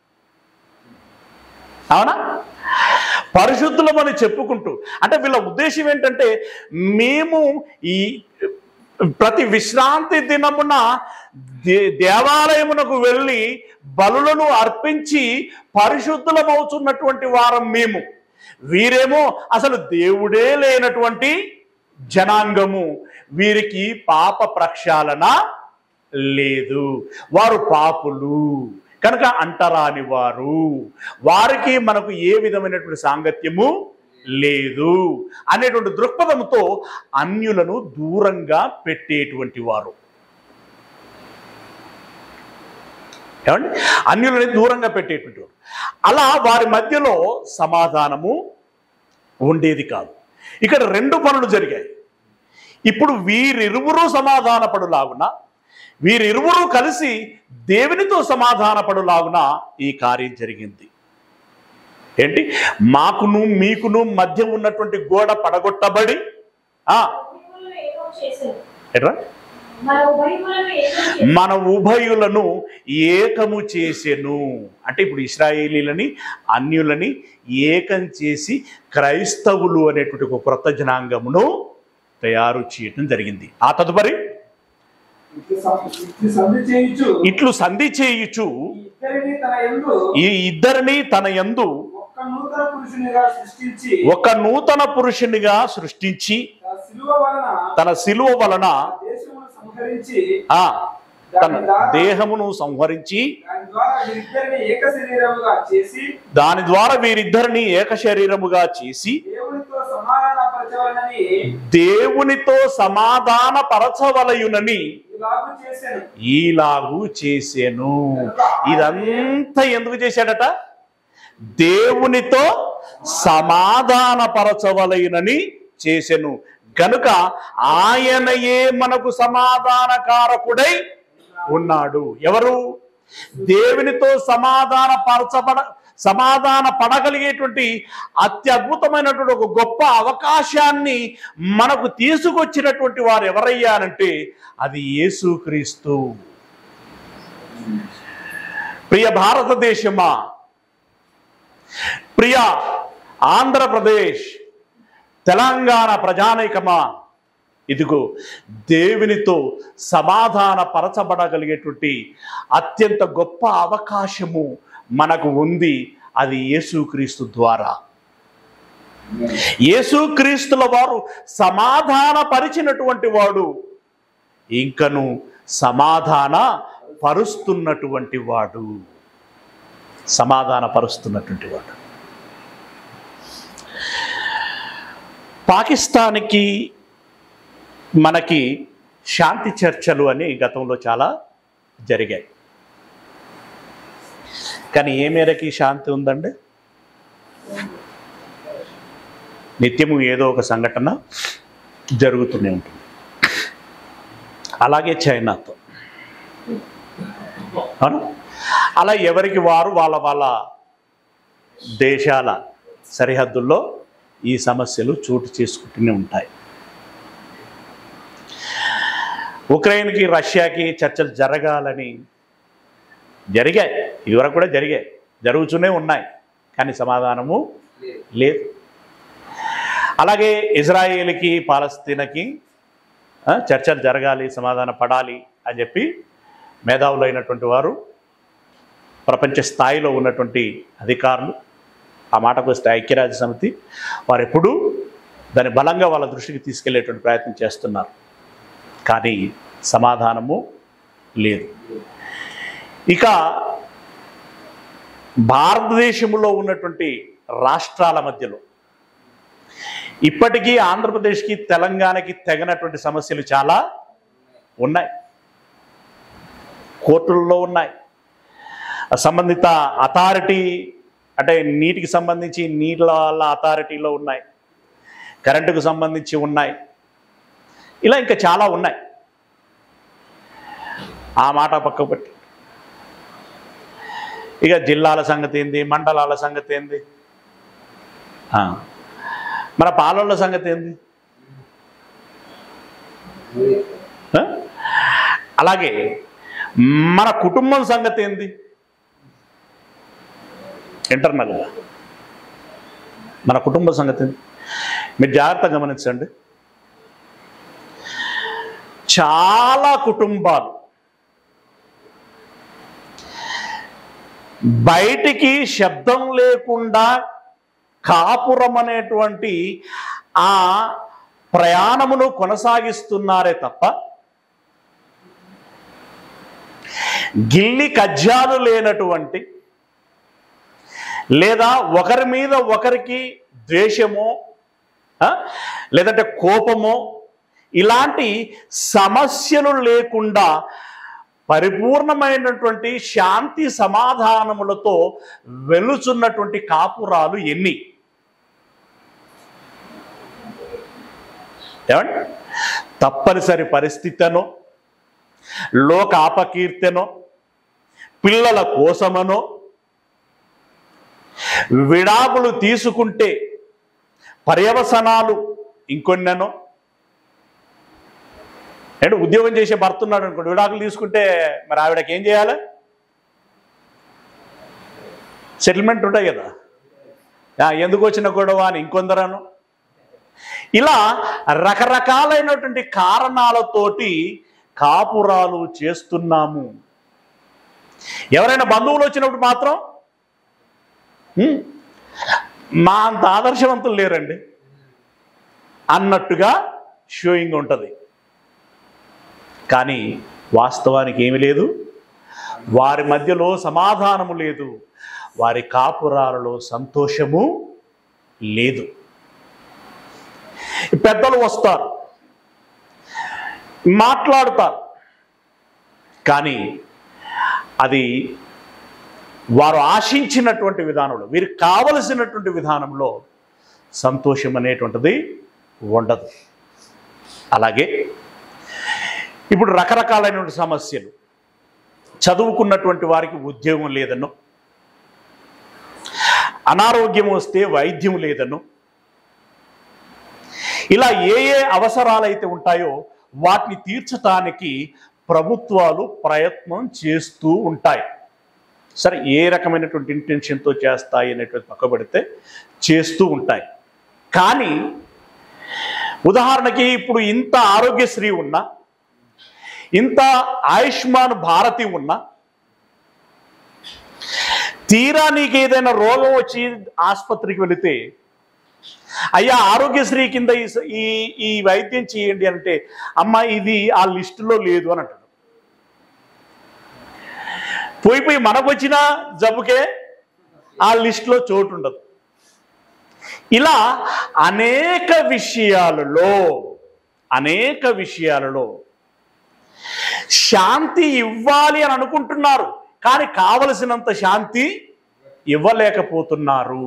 Speaker 1: అవునా పరిశుద్ధులమని చెప్పుకుంటూ అంటే వీళ్ళ ఉద్దేశం ఏంటంటే మేము ఈ ప్రతి విశ్రాంతి దినమున దే దేవాలయమునకు వెళ్ళి బలులను అర్పించి పరిశుద్ధులమవుతున్నటువంటి వారం మేము వీరేమో అసలు దేవుడే లేనటువంటి జనాంగము వీరికి పాప ప్రక్షాళన లేదు వారు పాపులు కనుక అంటరాని వారు వారికి మనకు ఏ విధమైనటువంటి సాంగత్యము లేదు అనేటువంటి దృక్పథంతో అన్యులను దూరంగా పెట్టేటువంటి వారు ఏమండి అన్యులని దూరంగా పెట్టేటువంటి వారు అలా వారి మధ్యలో సమాధానము ఉండేది కాదు ఇక్కడ రెండు పనులు జరిగాయి ఇప్పుడు వీరిరువురు సమాధానపడులాగున వీరిరువురు కలిసి దేవునితో సమాధానపడులాగున ఈ కార్యం జరిగింది ఏంటి మాకును మీకును మధ్య ఉన్నటువంటి గోడ పడగొట్టబడి ఆ
Speaker 3: ఉభయులను ఏకం చేసెను.
Speaker 1: ఎట్రా
Speaker 3: మన ఉభయులను ఏకం చేసెను.
Speaker 1: మన ఉభయులను ఏకము చేసెను అంటే ఇప్పుడు ఇస్రాయేలీలని అన్యులని ఏకం చేసి క్రైస్తవులు అనేటువంటి ఒక క్రొత్త జనాంగమును తయారు చేయటం జరిగింది ఆ తదుపరి
Speaker 2: ఇట్లు సం- ఇట్లు సంధి చేయుచు
Speaker 1: ఇట్లు సంధి చేయుచు
Speaker 2: ఈ ఇద్దరిని తన యందు
Speaker 1: ఈ ఇద్దరిని తన యందు
Speaker 2: ఒక్క నూతన పురుషునిగా సృష్టించి
Speaker 1: ఒక నూతన పురుషునిగా సృష్టించి
Speaker 2: తన శిలువ వలన
Speaker 1: తన శిలువ వలన
Speaker 2: ఆ దేశమును సంహరించి
Speaker 1: ఆ తన దేహమును సంహరించి
Speaker 2: దాని ద్వారా వీరిద్దరిని ఏక శరీరముగా చేసి
Speaker 1: దాని ద్వారా వీరిద్దరిని ఏక శరీరముగా చేసి
Speaker 2: దేవునితో సమాధానపరచవలనని
Speaker 1: దేవునితో సమాధాన పరచవలయునని
Speaker 2: ఇలాగు చేశాను
Speaker 1: ఈలాగు చేసెను ఇదంతా ఎందుకు చేశాడట దేవునితో సమాధాన పరచవలయునని చేసెను గనుక ఆయనయే మనకు సమాధానకారకుడై ఉన్నాడు ఎవరు దేవునితో సమాధాన పరచబడ సమాధాన పడగలిగేటువంటి అత్యద్భుతమైనటువంటి ఒక గొప్ప అవకాశాన్ని మనకు తీసుకొచ్చినటువంటి వారు ఎవరయ్యారంటే అది యేసుక్రీస్తు ప్రియ భారతదేశమా ప్రియ ఆంధ్రప్రదేశ్ తెలంగాణ ప్రజానైకమా ఇదిగో దేవునితో సమాధాన పరచబడగలిగేటువంటి అత్యంత గొప్ప అవకాశము మనకు ఉంది అది యేసుక్రీస్తు ద్వారా యేసుక్రీస్తుల వారు సమాధాన పరిచినటువంటి వాడు ఇంకను సమాధాన పరుస్తున్నటువంటి వాడు సమాధాన పరుస్తున్నటువంటి వాడు పాకిస్తాన్కి మనకి శాంతి చర్చలు అని గతంలో చాలా జరిగాయి కానీ ఏ మేరకి శాంతి ఉందండి నిత్యము ఏదో ఒక సంఘటన జరుగుతూనే ఉంటుంది అలాగే చైనాతో అవును అలా ఎవరికి వారు వాళ్ళ వాళ్ళ దేశాల సరిహద్దుల్లో ఈ సమస్యలు చోటు చేసుకుంటూనే ఉంటాయి ఉక్రెయిన్కి రష్యాకి చర్చలు జరగాలని జరిగాయి ఇదివరకు కూడా జరిగాయి జరుగుతూనే ఉన్నాయి కానీ సమాధానము లేదు అలాగే ఇజ్రాయేల్కి పాలస్తీనకి ఆ, చర్చలు జరగాలి సమాధాన పడాలి అని చెప్పి మేధావులైనటువంటి వారు ప్రపంచ స్థాయిలో ఉన్నటువంటి అధికారులు ఆ మాటకు వస్తే ఐక్యరాజ్య సమితి వారు ఎప్పుడూ దాన్ని బలంగా వాళ్ళ దృష్టికి తీసుకెళ్లేటువంటి ప్రయత్నం చేస్తున్నారు కానీ సమాధానము లేదు ఇక భారతదేశంలో ఉన్నటువంటి రాష్ట్రాల మధ్యలో ఇప్పటికీ ఆంధ్రప్రదేశ్కి తెలంగాణకి తెగనటువంటి సమస్యలు చాలా ఉన్నాయి కోర్టుల్లో ఉన్నాయి సంబంధిత అథారిటీ అంటే నీటికి సంబంధించి నీళ్ళ అథారిటీలో ఉన్నాయి కరెంటుకు సంబంధించి ఉన్నాయి ఇలా ఇంకా చాలా ఉన్నాయి ఆ మాట పక్క పెట్టి ఇక జిల్లాల సంగతి ఏంది మండలాల సంగతి ఏంది ఆ. మన పాలళ్ళ సంగతి ఏంది ఆ? అలాగే మన కుటుంబం సంగతి ఏంది ఇంటర్నల్గా మన కుటుంబ సంగతి ఏంది మీరు జాగ్రత్తగా గమనించండి చాలా కుటుంబాలు బయటికి శబ్దం లేకుండా కాపురం అనేటువంటి ఆ ప్రయాణమును కొనసాగిస్తున్నారే తప్ప గిల్లి కజ్జాలు లేనటువంటి లేదా ఒకరి మీద ఒకరికి ద్వేషమో ఆ, లేదంటే కోపమో ఇలాంటి సమస్యలు లేకుండా పరిపూర్ణమైనటువంటి శాంతి సమాధానములతో వెలుచున్నటువంటి కాపురాలు ఎన్ని ఏమండి తప్పనిసరి పరిస్థితనో లోక అపకీర్తెనో పిల్లల కోసమనో విడాకులు తీసుకుంటే పర్యవసనాలు ఇంకొన్నెనో అంటే ఉద్యోగం చేసే భర్త ఉన్నాడు అనుకోండి విడాకులు తీసుకుంటే మరి ఆవిడకి ఏం చేయాలి సెటిల్మెంట్ ఉంటాయి కదా ఆ, ఎందుకు వచ్చిన గొడవ అని ఇంకొందరను ఇలా రకరకాలైనటువంటి కారణాలతోటి కాపురాలు చేస్తున్నాము ఎవరైనా బంధువులు వచ్చినప్పుడు మాత్రం "హ్మ్, మా అంత ఆదర్శవంతులు లేరండి అన్నట్టుగా షోయింగ్ ఉంటుంది కానీ వాస్తవానికి ఏమి లేదు వారి మధ్యలో సమాధానము లేదు వారి కాపురాలలో సంతోషము లేదు ఈ పెద్దలు వస్తారు మాట్లాడుతారు కానీ అది వారు ఆశించినటువంటి విధానంలో వీరికి కావలసినటువంటి విధానంలో సంతోషం అనేటువంటిది ఉండదు అలాగే ఇప్పుడు రకరకాలైనటువంటి సమస్యలు చదువుకున్నటువంటి వారికి ఉద్యోగం లేదనో అనారోగ్యం వస్తే వైద్యం లేదనో ఇలా ఏ ఏ అవసరాలైతే ఉంటాయో వాటిని తీర్చటానికి ప్రభుత్వాలు ప్రయత్నం చేస్తూ ఉంటాయి సరే ఏ రకమైనటువంటి ఇంటెన్షన్తో చేస్తాయి అనేటువంటి పక్కబడితే చేస్తూ ఉంటాయి కానీ ఉదాహరణకి ఇప్పుడు ఇంత ఆరోగ్యశ్రీ ఉన్నా ఇంత ఆయుష్మాన్ భారతి ఉన్నా తీరా నీకు ఏదైనా రోగం వచ్చి ఆసుపత్రికి వెళితే అయ్యా ఆరోగ్యశ్రీ కింద ఈ స- ఈ ఈ వైద్యం చేయండి అంటే అమ్మ ఇది ఆ లిస్టులో లేదు అని అంటాడు పోయి పోయి మనకు వచ్చిన జబ్బుకే ఆ లిస్టులో చోటు ఉండదు ఇలా అనేక విషయాలలో అనేక విషయాలలో శాంతి ఇవ్వాలి అని అనుకుంటున్నారు కానీ కావలసినంత శాంతి ఇవ్వలేకపోతున్నారు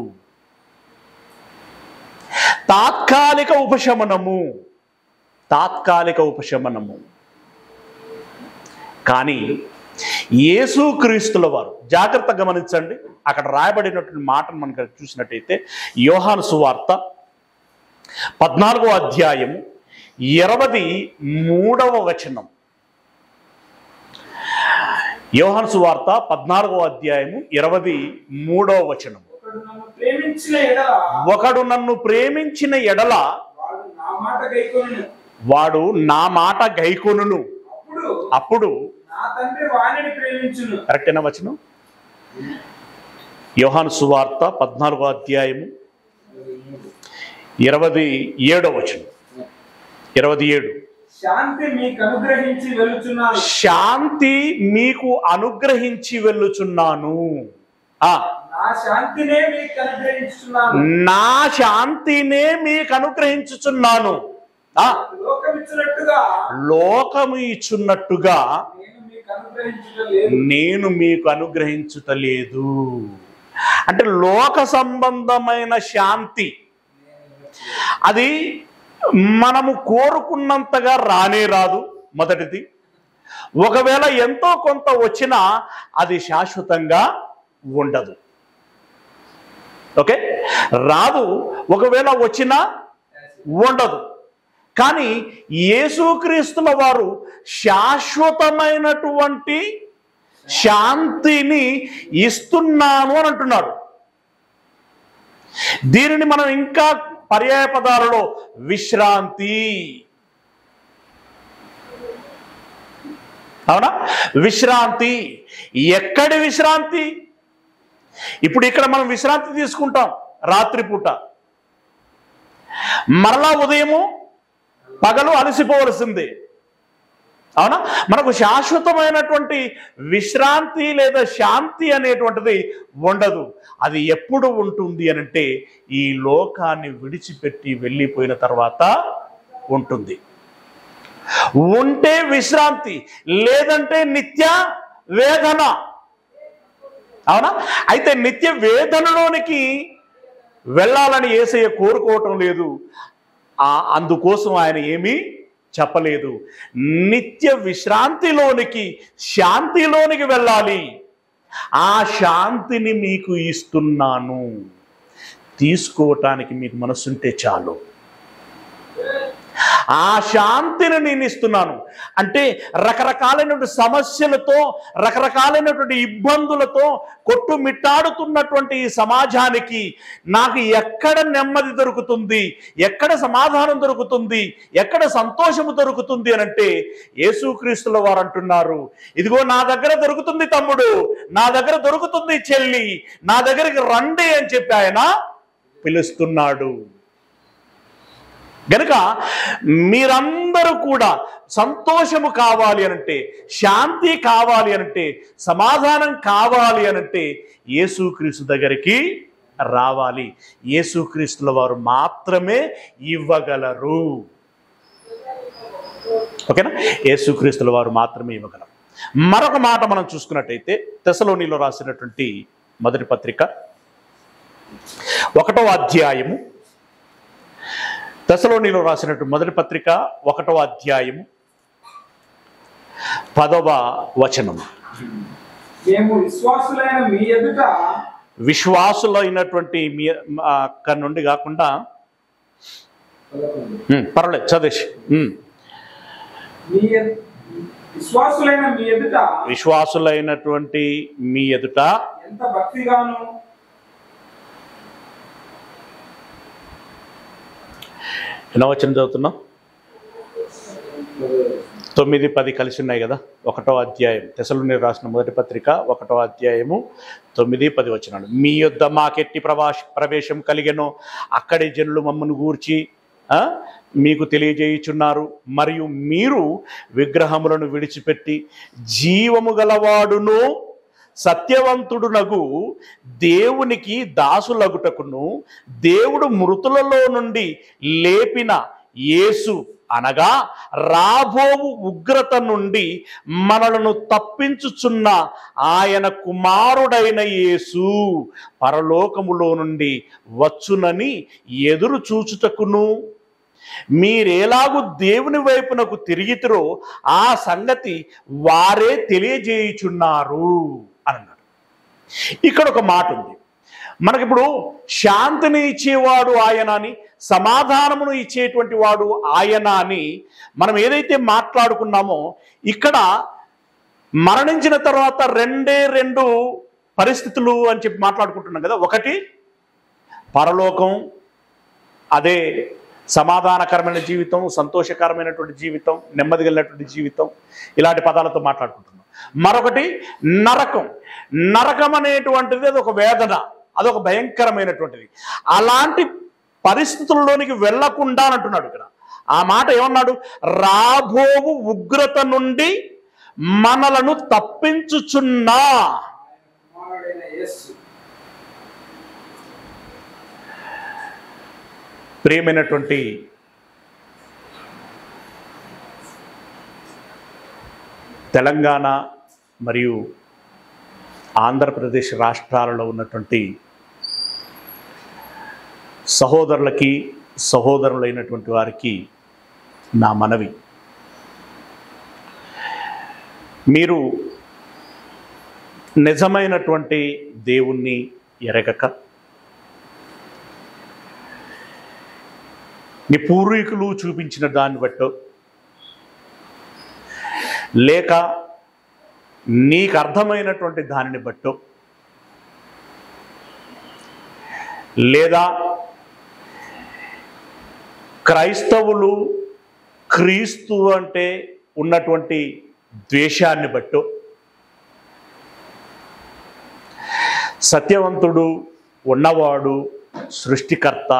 Speaker 1: తాత్కాలిక ఉపశమనము తాత్కాలిక ఉపశమనము కానీ యేసుక్రీస్తుల వారు జాగ్రత్త గమనించండి అక్కడ రాయబడినటువంటి మాటను మనకు చూసినట్టయితే యోహాను సువార్త పద్నాలుగో అధ్యాయము ఇరవది మూడవ వచనం యోహాను సువార్త పద్నాలుగో అధ్యాయము ఇరవది మూడవ వచనం
Speaker 2: ఒకడు నన్ను ప్రేమించిన ఎడల
Speaker 1: ఒకడు నన్ను ప్రేమించిన ఎడల
Speaker 2: వాడు నా మాట గైకొను
Speaker 1: వాడు నా మాట గైకొనును
Speaker 2: అప్పుడు
Speaker 1: అప్పుడు
Speaker 2: నా నా తండ్రి వాణిని ప్రేమించును
Speaker 1: కరెక్టేనా వచనం యోహాను సువార్త పద్నాలుగో అధ్యాయము ఇరవై ఏడో వచనం ఇరవై ఏడు
Speaker 2: శాంతి మీకు అనుగ్రహించి వెలుచున్నాను
Speaker 1: శాంతి మీకు అనుగ్రహించి వెళ్ళుచున్నాను ఆ
Speaker 2: నా శాంతినే మీకు అనుగ్రహించున్నాను
Speaker 1: నా శాంతినే మీకు అనుగ్రహించుచున్నాను ఆ
Speaker 2: లోకమిచ్చినట్టుగా
Speaker 1: లోకము ఇచ్చున్నట్టుగా
Speaker 2: నేను మీకు అనుగ్రహించడం లేదు
Speaker 1: నేను మీకు అనుగ్రహించుట లేదు అంటే లోక సంబంధమైన శాంతి అది మనము కోరుకున్నంతగా రానే రాదు మొదటిది ఒకవేళ ఎంతో కొంత వచ్చినా అది శాశ్వతంగా ఉండదు ఓకే రాదు ఒకవేళ వచ్చినా ఉండదు కానీ యేసుక్రీస్తుల వారు శాశ్వతమైనటువంటి శాంతిని ఇస్తున్నాను అని అంటున్నాడు దీనిని మనం ఇంకా పర్యాయ పదాలలో విశ్రాంతి అవునా విశ్రాంతి ఎక్కడి విశ్రాంతి ఇప్పుడు ఇక్కడ మనం విశ్రాంతి తీసుకుంటాం రాత్రిపూట మరలా ఉదయము పగలు అలసిపోవలసిందే అవునా మనకు శాశ్వతమైనటువంటి విశ్రాంతి లేదా శాంతి అనేటువంటిది ఉండదు అది ఎప్పుడు ఉంటుంది అనంటే ఈ లోకాన్ని విడిచిపెట్టి వెళ్ళిపోయిన తర్వాత ఉంటుంది ఉంటే విశ్రాంతి లేదంటే నిత్య వేదన అవునా అయితే నిత్య వేదనలోనికి వెళ్ళాలని ఏసయ్య కోరుకోవటం లేదు ఆ అందుకోసం ఆయన ఏమీ చెప్పలేదు నిత్య విశ్రాంతిలోనికి శాంతిలోనికి వెళ్ళాలి ఆ శాంతిని మీకు ఇస్తున్నాను తీసుకోవటానికి మీకు మనసుంటే చాలు ఆ శాంతిని నేను ఇస్తున్నాను అంటే రకరకాలైనటువంటి సమస్యలతో రకరకాలైనటువంటి ఇబ్బందులతో కొట్టుమిట్టాడుతున్నటువంటి ఈ సమాజానికి నాకు ఎక్కడ నెమ్మది దొరుకుతుంది ఎక్కడ సమాధానం దొరుకుతుంది ఎక్కడ సంతోషము దొరుకుతుంది అని అంటే యేసుక్రీస్తుల వారు అంటున్నారు ఇదిగో నా దగ్గర దొరుకుతుంది తమ్ముడు నా దగ్గర దొరుకుతుంది చెల్లి నా దగ్గరికి రండి అని చెప్పి ఆయన పిలుస్తున్నాడు గనుక మీరందరూ కూడా సంతోషము కావాలి అనంటే శాంతి కావాలి అనంటే సమాధానం కావాలి అనంటే యేసుక్రీస్తు దగ్గరికి రావాలి యేసుక్రీస్తుల వారు మాత్రమే ఇవ్వగలరు ఓకేనా యేసుక్రీస్తుల వారు మాత్రమే ఇవ్వగలరు మరొక మాట మనం చూసుకున్నట్టయితే తెసలోనిలో రాసినటువంటి మొదటి పత్రిక ఒకటో అధ్యాయము దశలోనిలో రాసినట్టు మొదటి పత్రిక ఒకటవ అధ్యాయము పదవ వచనం
Speaker 2: మేము విశ్వాసులైన మీ ఎదుట
Speaker 1: విశ్వాసులైనటువంటి మీ ఆ, అక్కడి నుండి కాకుండా ఉమ్, పర్వాలేదు చదివేసి ఉమ్.
Speaker 2: మీ ఎ- విశ్వాసులైన మీ ఎదుట
Speaker 1: విశ్వాసులైనటువంటి మీ ఎదుట
Speaker 2: ఎంత భక్తిగాను
Speaker 1: ఎన్నో వచనం చదువుతున్నాం తొమ్మిది పది కలిసి ఉన్నాయి కదా ఒకటో అధ్యాయం తెసలుని రాసిన మొదటి పత్రిక ఒకటో అధ్యాయము తొమ్మిది పది వచనాలు మీ యొద్ద మాకెట్టి ప్రవాస ప్రవేశం కలిగెనో అక్కడి జనులు మమ్మను గూర్చి ఆ, మీకు తెలియజేయుచున్నారు మరియు మీరు విగ్రహములను విడిచిపెట్టి జీవము గలవాడును సత్యవంతుడునగు దేవునికి దాసులగుటకును దేవుడు మృతులలో నుండి లేపిన యేసు అనగా రాబోవు ఉగ్రత నుండి మనలను తప్పించుచున్న ఆయన కుమారుడైన యేసు పరలోకములో నుండి వచ్చునని ఎదురు చూచుటకును మీరేలాగు దేవుని వైపునకు తిరిగితురో ఆ సంగతి వారే తెలియజేయుచున్నారు అని అన్నాడు ఇక్కడ ఒక మాట ఉంది మనకిప్పుడు శాంతిని ఇచ్చేవాడు ఆయన అని సమాధానమును ఇచ్చేటువంటి వాడు ఆయన అని మనం ఏదైతే మాట్లాడుకున్నామో ఇక్కడ మరణించిన తర్వాత రెండే రెండు పరిస్థితులు అని చెప్పి మాట్లాడుకుంటున్నాం కదా ఒకటి పరలోకం అదే సమాధానకరమైన జీవితం సంతోషకరమైనటువంటి జీవితం నెమ్మది కలిగినటువంటి జీవితం ఇలాంటి పదాలతో మాట్లాడుకుంటున్నాం మరొకటి నరకం నరకం అనేటువంటిది అది ఒక వేదన అదొక భయంకరమైనటువంటిది అలాంటి పరిస్థితుల్లోనికి వెళ్లకుండా అని అంటున్నాడు ఇక్కడ ఆ మాట ఏమన్నాడు రాబోవు ఉగ్రత నుండి మనలను తప్పించుచున్నా
Speaker 2: కుమారుడైన యేసు
Speaker 1: ప్రియమైనటువంటి తెలంగాణ మరియు ఆంధ్రప్రదేశ్ రాష్ట్రాలలో ఉన్నటువంటి సహోదరులకి సహోదరులైనటువంటి వారికి నా మనవి మీరు నిజమైనటువంటి దేవుణ్ణి ఎరగక నీ పూర్వీకులు చూపించిన దాన్ని బట్టో లేక నీకు అర్థమైనటువంటి దానిని బట్టో లేదా క్రైస్తవులు క్రీస్తు అంటే ఉన్నటువంటి ద్వేషాన్ని బట్టో సత్యవంతుడు ఉన్నవాడు సృష్టికర్త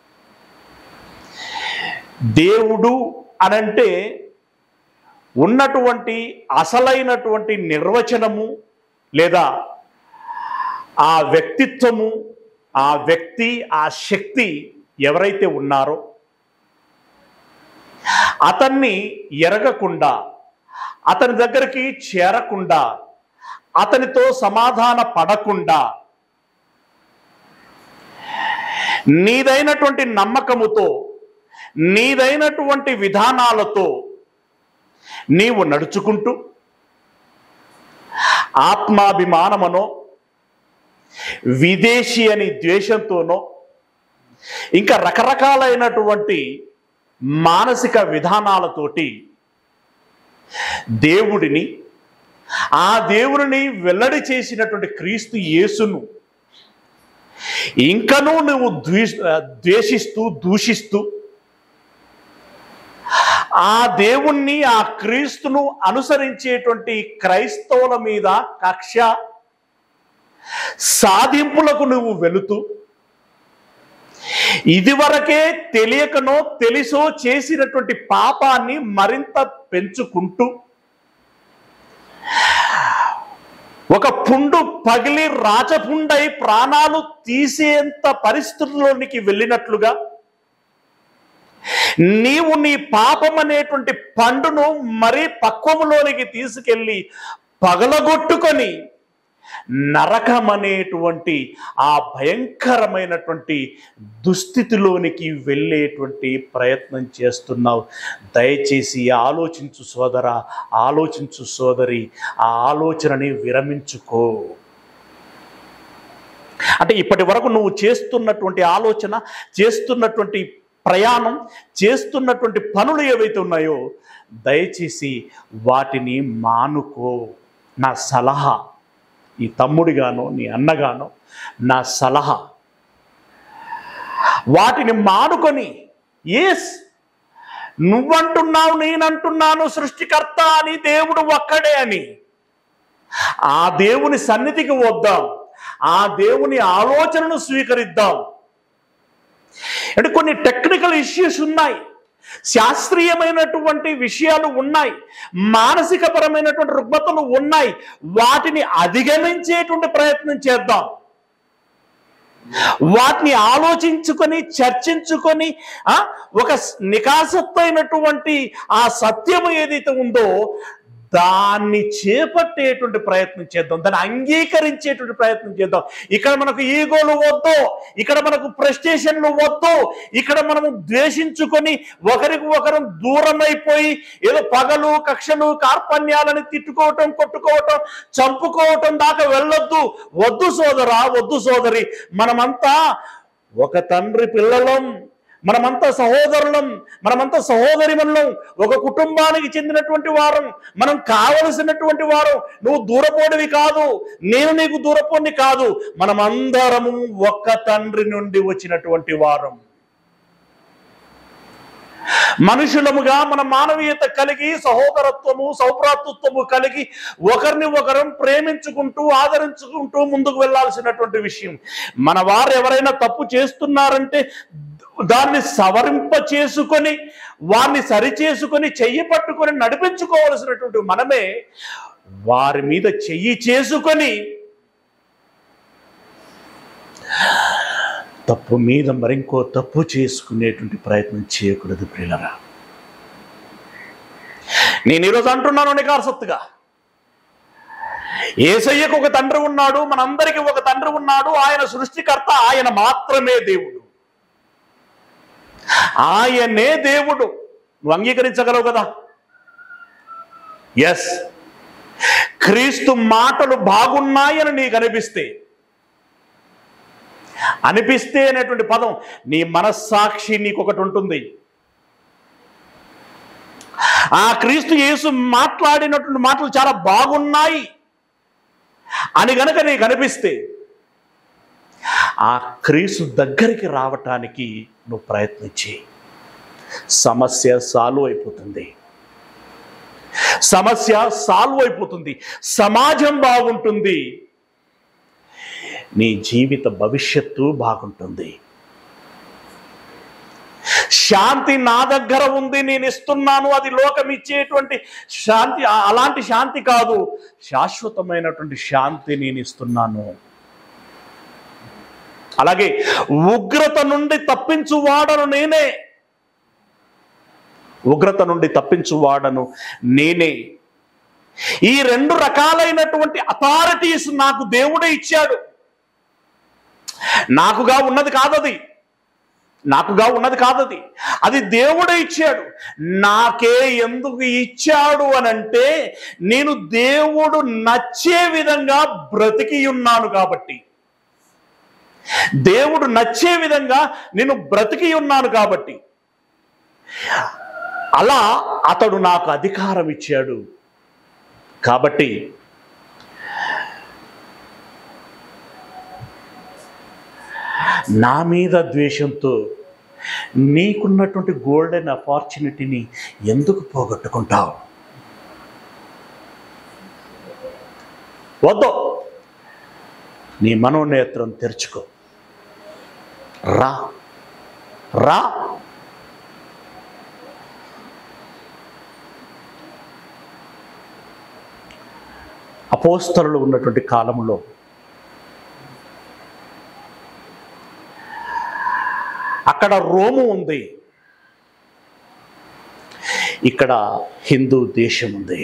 Speaker 1: దేవుడు అనంటే ఉన్నటువంటి అసలైనటువంటి నిర్వచనము లేదా ఆ వ్యక్తిత్వము ఆ వ్యక్తి ఆ శక్తి ఎవరైతే ఉన్నారో అతన్ని ఎరగకుండా అతని దగ్గరికి చేరకుండా అతనితో సమాధాన పడకుండా నీదైనటువంటి నమ్మకముతో నీదైనటువంటి విధానాలతో నీవు నడుచుకుంటూ ఆత్మాభిమానమనో విదేశీ అని ద్వేషంతోనో ఇంకా రకరకాలైనటువంటి మానసిక విధానాలతోటి దేవుడిని ఆ దేవుడిని వెల్లడి చేసినటువంటి క్రీస్తు యేసును ఇంకనూ నువ్వు ద్వే ద్వేషిస్తూ దూషిస్తూ ఆ దేవుణ్ణి ఆ క్రీస్తును అనుసరించేటువంటి క్రైస్తవుల మీద కక్ష సాధింపులకు నువ్వు వెళుతూ ఇదివరకే తెలియకనో తెలిసో చేసినటువంటి పాపాన్ని మరింత పెంచుకుంటూ ఒక పుండు పగిలి రాచపుండై ప్రాణాలు తీసేంత పరిస్థితుల్లోనికి వెళ్ళినట్లుగా నీవు నీ పాపం అనేటువంటి పండును మరీ పక్వములోనికి తీసుకెళ్ళి పగలగొట్టుకొని నరకం అనేటువంటి ఆ భయంకరమైనటువంటి దుస్థితిలోనికి వెళ్ళేటువంటి ప్రయత్నం చేస్తున్నావు దయచేసి ఆలోచించు సోదర ఆలోచించు సోదరి ఆ ఆలోచనని విరమించుకో అంటే ఇప్పటి వరకు నువ్వు చేస్తున్నటువంటి ఆలోచన చేస్తున్నటువంటి ప్రయాణం చేస్తున్నటువంటి పనులు ఏవైతే ఉన్నాయో దయచేసి వాటిని మానుకో నా సలహా నీ తమ్ముడిగానో నీ అన్నగానో నా సలహా వాటిని మానుకొని ఎస్ నువ్వంటున్నావు నేనంటున్నాను సృష్టికర్త అని దేవుడు ఒక్కడే అని ఆ దేవుని సన్నిధికి వద్దాం ఆ దేవుని ఆలోచనను స్వీకరిద్దాం అంటే కొన్ని టెక్నికల్ ఇష్యూస్ ఉన్నాయి శాస్త్రీయమైనటువంటి విషయాలు ఉన్నాయి మానసిక పరమైనటువంటి రుగ్మతలు ఉన్నాయి వాటిని అధిగమించేటువంటి ప్రయత్నం చేద్దాం వాటిని ఆలోచించుకొని చర్చించుకొని ఆ, ఒక నికాసత్తైనటువంటి ఆ సత్యము ఏదైతే ఉందో దాన్ని చేపట్టేటువంటి ప్రయత్నం చేద్దాం దాన్ని అంగీకరించేటువంటి ప్రయత్నం చేద్దాం ఇక్కడ మనకు ఈగోలు వద్దు ఇక్కడ మనకు ప్రెస్టేషన్లు వద్దు ఇక్కడ మనము ద్వేషించుకొని ఒకరికి ఒకరు దూరం అయిపోయి ఏదో పగలు కక్షలు కార్పణ్యాలని తిట్టుకోవటం కొట్టుకోవటం చంపుకోవటం దాకా వెళ్ళొద్దు వద్దు సోదరా వద్దు సోదరి మనమంతా ఒక తండ్రి పిల్లలం మనమంతా సహోదరులం మనమంతా సహోదరిమల్లం ఒక కుటుంబానికి చెందినటువంటి వారం మనం కావలసినటువంటి వారం నువ్వు దూరపోడివి కాదు నేను నీకు దూరపోని కాదు మనమందరము ఒక్క తండ్రి నుండి వచ్చినటువంటి వారం మనుషులముగా మన మానవీయత కలిగి సహోదరత్వము సౌభ్రాతృత్వము కలిగి ఒకరిని ఒకరం ప్రేమించుకుంటూ ఆదరించుకుంటూ ముందుకు వెళ్ళాల్సినటువంటి విషయం మన వారు ఎవరైనా తప్పు చేస్తున్నారంటే దాన్ని సవరింప చేసుకొని వారిని సరిచేసుకొని చెయ్యి పట్టుకొని నడిపించుకోవలసినటువంటి మనమే వారి మీద చెయ్యి చేసుకొని తప్పు మీద మరింకో తప్పు చేసుకునేటువంటి ప్రయత్నం చేయకూడదు ప్రియులరా నేను ఈరోజు అంటున్నాను నికార్సత్తుగా ఏసయ్యకు ఒక తండ్రి ఉన్నాడు మనందరికీ ఒక తండ్రి ఉన్నాడు ఆయన సృష్టికర్త ఆయన మాత్రమే దేవుడు ఆయనే దేవుడు నువ్వు అంగీకరించగలవు కదా ఎస్ క్రీస్తు మాటలు బాగున్నాయని నీకు అనిపిస్తే అనిపిస్తే అనేటువంటి పదం నీ మనస్సాక్షి నీకు ఒకటి ఉంటుంది ఆ క్రీస్తు యేసు మాట్లాడినటువంటి మాటలు చాలా బాగున్నాయి అని గనక నీకు అనిపిస్తే ఆ క్రీస్తు దగ్గరికి రావటానికి నువ్వు ప్రయత్నించి సమస్య సాల్వ్ అయిపోతుంది సమస్య సాల్వ్ అయిపోతుంది సమాజం బాగుంటుంది నీ జీవిత భవిష్యత్తు బాగుంటుంది శాంతి నా దగ్గర ఉంది నేను ఇస్తున్నాను అది లోకం ఇచ్చేటువంటి శాంతి ఆ- అలాంటి శాంతి కాదు శాశ్వతమైనటువంటి శాంతి నేను ఇస్తున్నాను అలాగే ఉగ్రత నుండి తప్పించువాడను నేనే ఉగ్రత నుండి తప్పించువాడను నేనే ఈ రెండు రకాలైనటువంటి అథారిటీస్ నాకు దేవుడే ఇచ్చాడు నాకుగా ఉన్నది కాదది నాకుగా ఉన్నది కాదది అది దేవుడే ఇచ్చాడు నాకే ఎందుకు ఇచ్చాడు అనంటే నేను దేవుడు నచ్చే విధంగా బ్రతికి ఉన్నాను కాబట్టి దేవుడు నచ్చే విధంగా నేను బ్రతికి ఉన్నాను కాబట్టి అలా అతడు నాకు అధికారం ఇచ్చాడు కాబట్టి నా మీద ద్వేషంతో నీకున్నటువంటి గోల్డెన్ ఆపర్చునిటీని ఎందుకు పోగొట్టుకుంటావు వద్దు నీ మనోనేత్రం తెరుచుకో రా రా అపోస్తలు ఉన్నటువంటి కాలంలో అక్కడ రోము ఉంది ఇక్కడ హిందూ దేశం ఉంది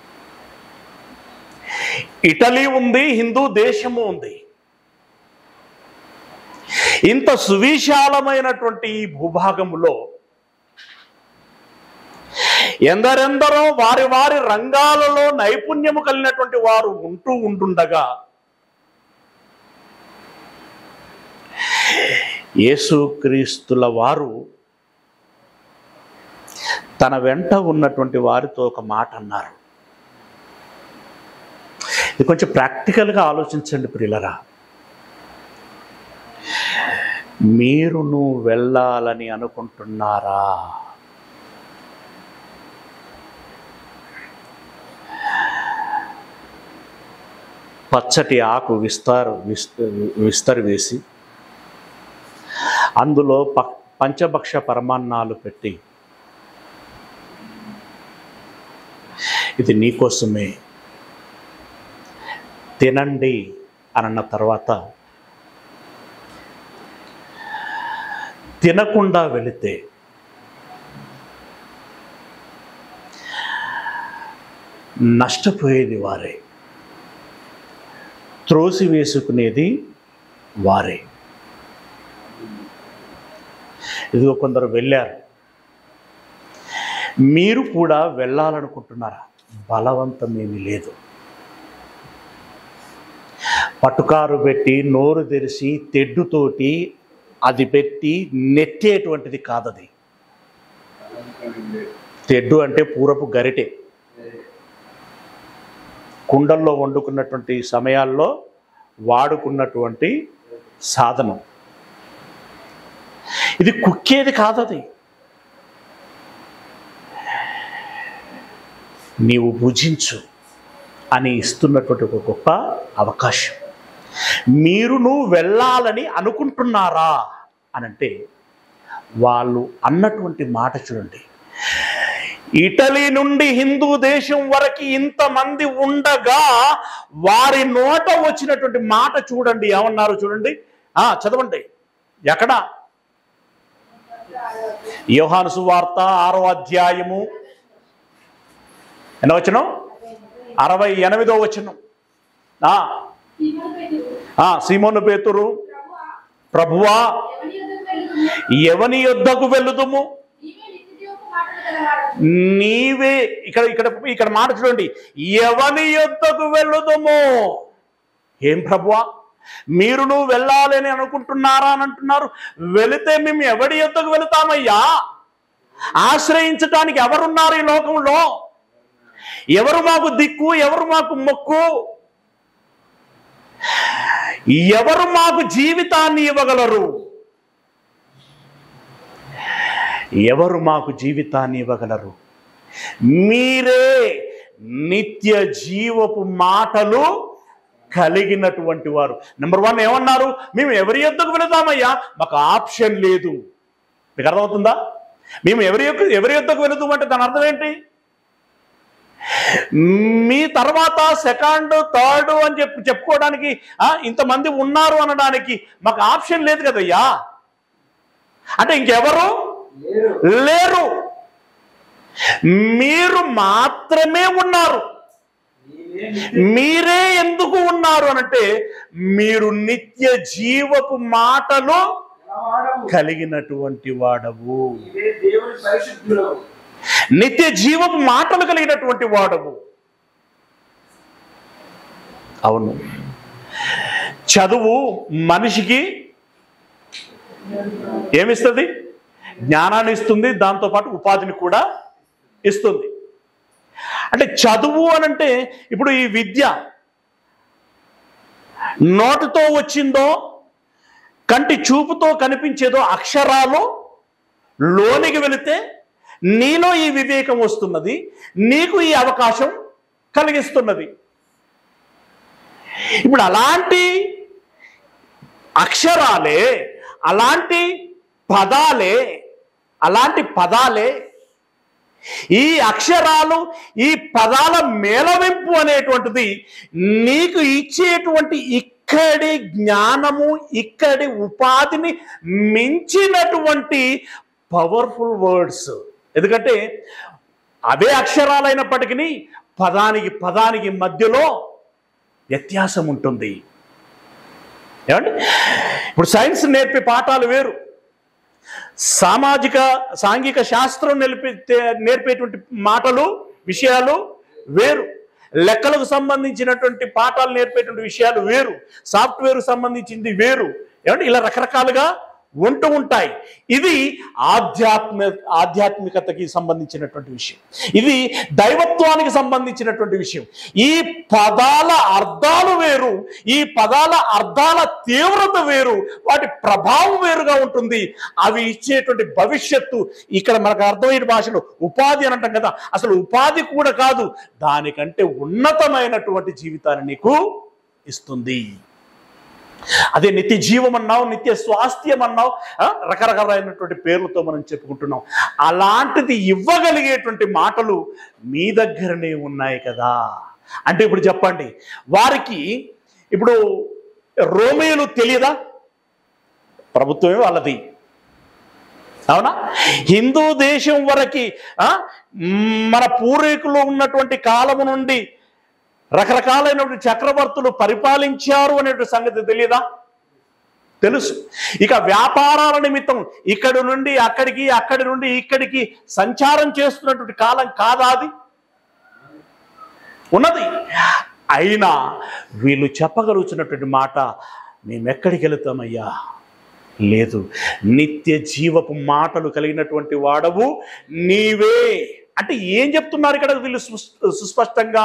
Speaker 1: ఇటలీ ఉంది హిందూ దేశము ఉంది ఇంత సువిశాలమైనటువంటి ఈ భూభాగంలో ఎందరెందరో వారి వారి రంగాలలో నైపుణ్యము కలిగినటువంటి వారు ఉంటూ ఉంటుండగా యేసుక్రీస్తుల వారు తన వెంట ఉన్నటువంటి వారితో ఒక మాట అన్నారు ఇది కొంచెం ప్రాక్టికల్గా ఆలోచించండి ప్రియులరా మీరును వెళ్ళాలని అనుకుంటున్నారా పచ్చటి ఆకు విస్తార విస్త విస్తరి వేసి అందులో ప పంచభక్ష పరమాన్నాలు పెట్టి ఇది నీకోసమే తినండి అన్న తర్వాత తినకుండా వెళితే నష్టపోయేది వారే త్రోసి వేసుకునేది వారే ఇదిగో కొందరు వెళ్ళారు మీరు కూడా వెళ్ళాలనుకుంటున్నారా బలవంతమేమీ లేదు పట్టుకారు పెట్టి నోరు తెరిచి తెడ్డుతోటి అది పెట్టి నెట్టేటువంటిది కాదది తెడ్డు అంటే పూరపు గరిటె కుండల్లో వండుకున్నటువంటి సమయాల్లో వాడుకున్నటువంటి సాధనం ఇది కుక్కేది కాదది నీవు భుజించు అని ఇస్తున్నటువంటి ఒక గొప్ప అవకాశం మీరును వెళ్ళాలని అనుకుంటున్నారా అనంటే వాళ్ళు అన్నటువంటి మాట చూడండి ఇటలీ నుండి హిందూ దేశం వరకు ఇంతమంది ఉండగా వారి నోట వచ్చినటువంటి మాట చూడండి ఏమన్నారు చూడండి ఆ చదవండి ఎక్కడ యోహాను సువార్త ఆరో అధ్యాయము ఎన్న వచనం అరవై ఎనిమిదో వచనం ఆ,
Speaker 3: సీమోను పేతురు,
Speaker 1: ఆ, సీమోను పేతురు
Speaker 3: ప్రభువా,
Speaker 1: ప్రభువా
Speaker 3: ఎవని యొద్దకు వెళ్ళుదుము?
Speaker 1: ఎవని యొద్దకు వెళ్ళుదుము
Speaker 3: నీవే నిత్యజీవపు మాటలు గలవాడవు.
Speaker 1: నీవే ఇక్కడ ఇక్కడ ఇక్కడ మాట చూడండి ఎవని యొద్దకు వెళ్ళుదము ఏం ప్రభువా మీరు నువ్వు వెళ్ళాలని అనుకుంటున్నారా అని అంటున్నారు వెళితే మేము ఎవడి యొద్దకు వెళుతామయ్యా ఆశ్రయించటానికి ఎవరున్నారు ఈ లోకంలో ఎవరు మాకు దిక్కు ఎవరు మాకు మొక్కు ఎవరు మాకు జీవితాన్ని ఇవ్వగలరు ఎవరు మాకు జీవితాన్ని ఇవ్వగలరు మీరే నిత్య జీవపు మాటలు కలిగినటువంటి వారు నెంబర్ వన్ ఏమన్నారు మేము ఎవరి యొద్దకు వెళదామయ్యా మాకు ఆప్షన్ లేదు మీకు అర్థమవుతుందా మేము ఎవరి యొక్క ఎవరి యొద్దకు వెళుతామంటే దాని అర్థం ఏంటి మీ తర్వాత సెకండ్ థర్డ్ అని చెప్పి చెప్పుకోవడానికి ఆ, ఇంతమంది ఉన్నారు అనడానికి మాకు ఆప్షన్ లేదు కదయ్యా అంటే ఇంకెవరు
Speaker 2: లేరు
Speaker 1: లేరు మీరు మాత్రమే ఉన్నారు
Speaker 2: నీవే నిత్య
Speaker 1: మీరే ఎందుకు ఉన్నారు అనంటే మీరు నిత్య జీవపు మాటలు
Speaker 2: గలవాడవు.
Speaker 1: కలిగినటువంటి వాడవు
Speaker 2: నీవే దేవుని పరిశుద్ధులవు
Speaker 1: నిత్య జీవపు మాటలు కలిగినటువంటి వాడవు అవును చదువు మనిషికి ఏమిస్తుంది జ్ఞానాన్ని ఇస్తుంది దాంతోపాటు ఉపాధిని కూడా ఇస్తుంది అంటే చదువు అనంటే ఇప్పుడు ఈ విద్య నోటితో వచ్చిందో కంటి చూపుతో కనిపించేదో అక్షరాలు లోనికి వెళితే నీలో ఈ వివేకం వస్తున్నది నీకు ఈ అవకాశం కలిగిస్తున్నది ఇప్పుడు అలాంటి అక్షరాలే అలాంటి పదాలే అలాంటి పదాలే ఈ అక్షరాలు ఈ పదాల మేళవింపు అనేటువంటిది నీకు ఇచ్చేటువంటి ఇక్కడి జ్ఞానము ఇక్కడి ఉపాధిని మించినటువంటి పవర్ఫుల్ వర్డ్స్ ఎందుకంటే అవే అక్షరాలైనప్పటికీ పదానికి పదానికి మధ్యలో వ్యత్యాసం ఉంటుంది ఏమండి ఇప్పుడు సైన్స్ నేర్పే పాఠాలు వేరు సామాజిక సాంఘిక శాస్త్రం నేర్పే నేర్పేటువంటి మాటలు విషయాలు వేరు లెక్కలకు సంబంధించినటువంటి పాఠాలు నేర్పేటువంటి విషయాలు వేరు సాఫ్ట్వేర్ సంబంధించింది వేరు ఏమంటే ఇలా రకరకాలుగా ఉంటూ ఉంటాయి ఇది ఆధ్యాత్మ ఆధ్యాత్మికతకి సంబంధించినటువంటి విషయం ఇది దైవత్వానికి సంబంధించినటువంటి విషయం ఈ పదాల అర్థాలు వేరు ఈ పదాల అర్థాల తీవ్రత వేరు వాటి ప్రభావం వేరుగా ఉంటుంది అవి ఇచ్చేటువంటి భవిష్యత్తు ఇక్కడ మనకు అర్థమైన భాషలో ఉపాధి అని అంటాం కదా అసలు ఉపాధి కూడా కాదు దానికంటే ఉన్నతమైనటువంటి జీవితాన్ని నీకు ఇస్తుంది అదే నిత్య జీవం అన్నావు నిత్య స్వాస్థ్యం అన్నావు ఆ, రకరకాలైనటువంటి పేర్లతో మనం చెప్పుకుంటున్నాం అలాంటిది ఇవ్వగలిగేటువంటి మాటలు మీ దగ్గరనే ఉన్నాయి కదా అంటే ఇప్పుడు చెప్పండి వారికి ఇప్పుడు రోమియోలు తెలియదా ప్రభుత్వమే వాళ్ళది అవునా హిందూ దేశం వరకు ఆ, మన పూర్వీకులు ఉన్నటువంటి కాలము నుండి రకరకాలైనటువంటి చక్రవర్తులు పరిపాలించారు అనేటువంటి సంగతి తెలియదా తెలుసు ఇక వ్యాపారాల నిమిత్తం ఇక్కడి నుండి అక్కడికి అక్కడి నుండి ఇక్కడికి సంచారం చేస్తున్నటువంటి కాలం కాదా అది ఉన్నది అయినా వీళ్ళు చెప్పగలుగుతున్నటువంటి మాట మేమెక్కడికి వెళుతామయ్యా లేదు నిత్య జీవపు మాటలు కలిగినటువంటి వాడవు నీవే అంటే ఏం చెప్తున్నారు ఇక్కడ వీళ్ళు సుస్- సుస్పష్టంగా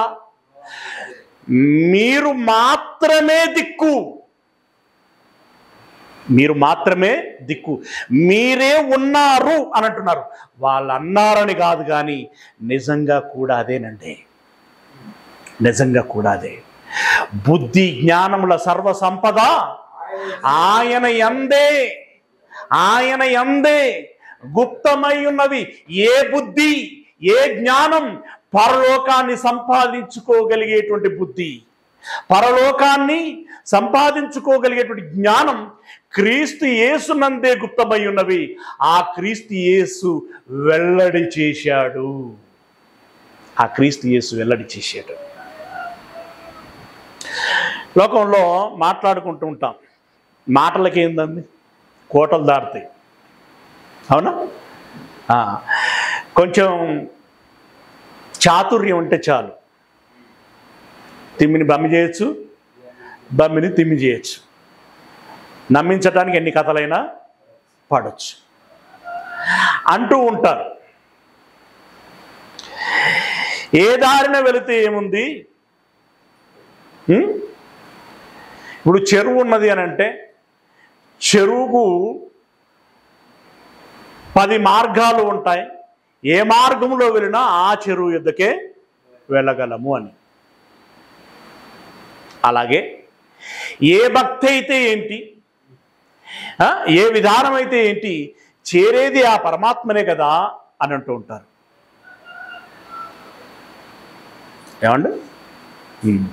Speaker 1: మీరు మాత్రమే దిక్కు మీరు మాత్రమే దిక్కు మీరే ఉన్నారు అని అంటున్నారు వాళ్ళు అన్నారని కాదు కానీ నిజంగా కూడా అదేనండి నిజంగా కూడా అదే బుద్ధి జ్ఞానముల సర్వ సంపద ఆయన ఎందే ఆయన ఎందే గుప్తమై ఉన్నవి ఏ బుద్ధి ఏ జ్ఞానం పరలోకాన్ని సంపాదించుకోగలిగేటువంటి బుద్ధి పరలోకాన్ని సంపాదించుకోగలిగేటువంటి జ్ఞానం క్రీస్తు యేసునందే గుప్తమై ఉన్నవి ఆ క్రీస్తు యేసు వెల్లడి చేశాడు ఆ క్రీస్తు యేసు వెల్లడి చేశాడు లోకంలో మాట్లాడుకుంటూ ఉంటాం మాటలకి ఏందండి కోటలు దాటుతాయి అవునా ఆ, కొంచెం చాతుర్యం ఉంటే చాలు తిమ్మిని బమ్మి చేయొచ్చు బమ్మిని తిమ్మి చేయొచ్చు నమ్మించడానికి ఎన్ని కథలైనా పడవచ్చు అంటూ ఉంటారు ఏ దారిన వెళితే ఏముంది ఉం? ఇప్పుడు చెరువు ఉన్నది అని అంటే చెరువుకు పది మార్గాలు ఉంటాయి ఏ మార్గంలో వెళ్ళినా ఆ చెరువు యుద్ధకే వెళ్ళగలము అని అలాగే ఏ భక్తి అయితే ఏంటి ఆ, ఏ విధానం అయితే ఏంటి చేరేది ఆ పరమాత్మనే కదా అని అంటూ ఉంటారు ఏమండి ఉమ్.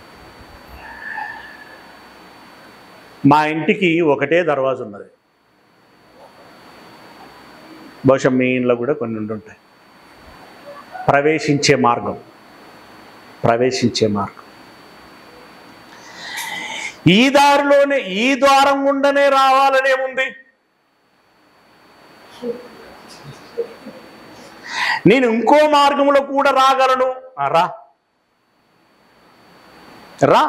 Speaker 1: మా ఇంటికి ఒకటే దర్వాజా ఉన్నది బహుశా మీ ఇంట్లో కూడా కొన్ని ఉండుంటాయి ప్రవేశించే మార్గం ప్రవేశించే మార్గం ఈ దారిలోనే ఈ ద్వారం గుండనే రావాలనే ఉంది నేను ఇంకో మార్గంలో కూడా రాగలను ఆ, రా రా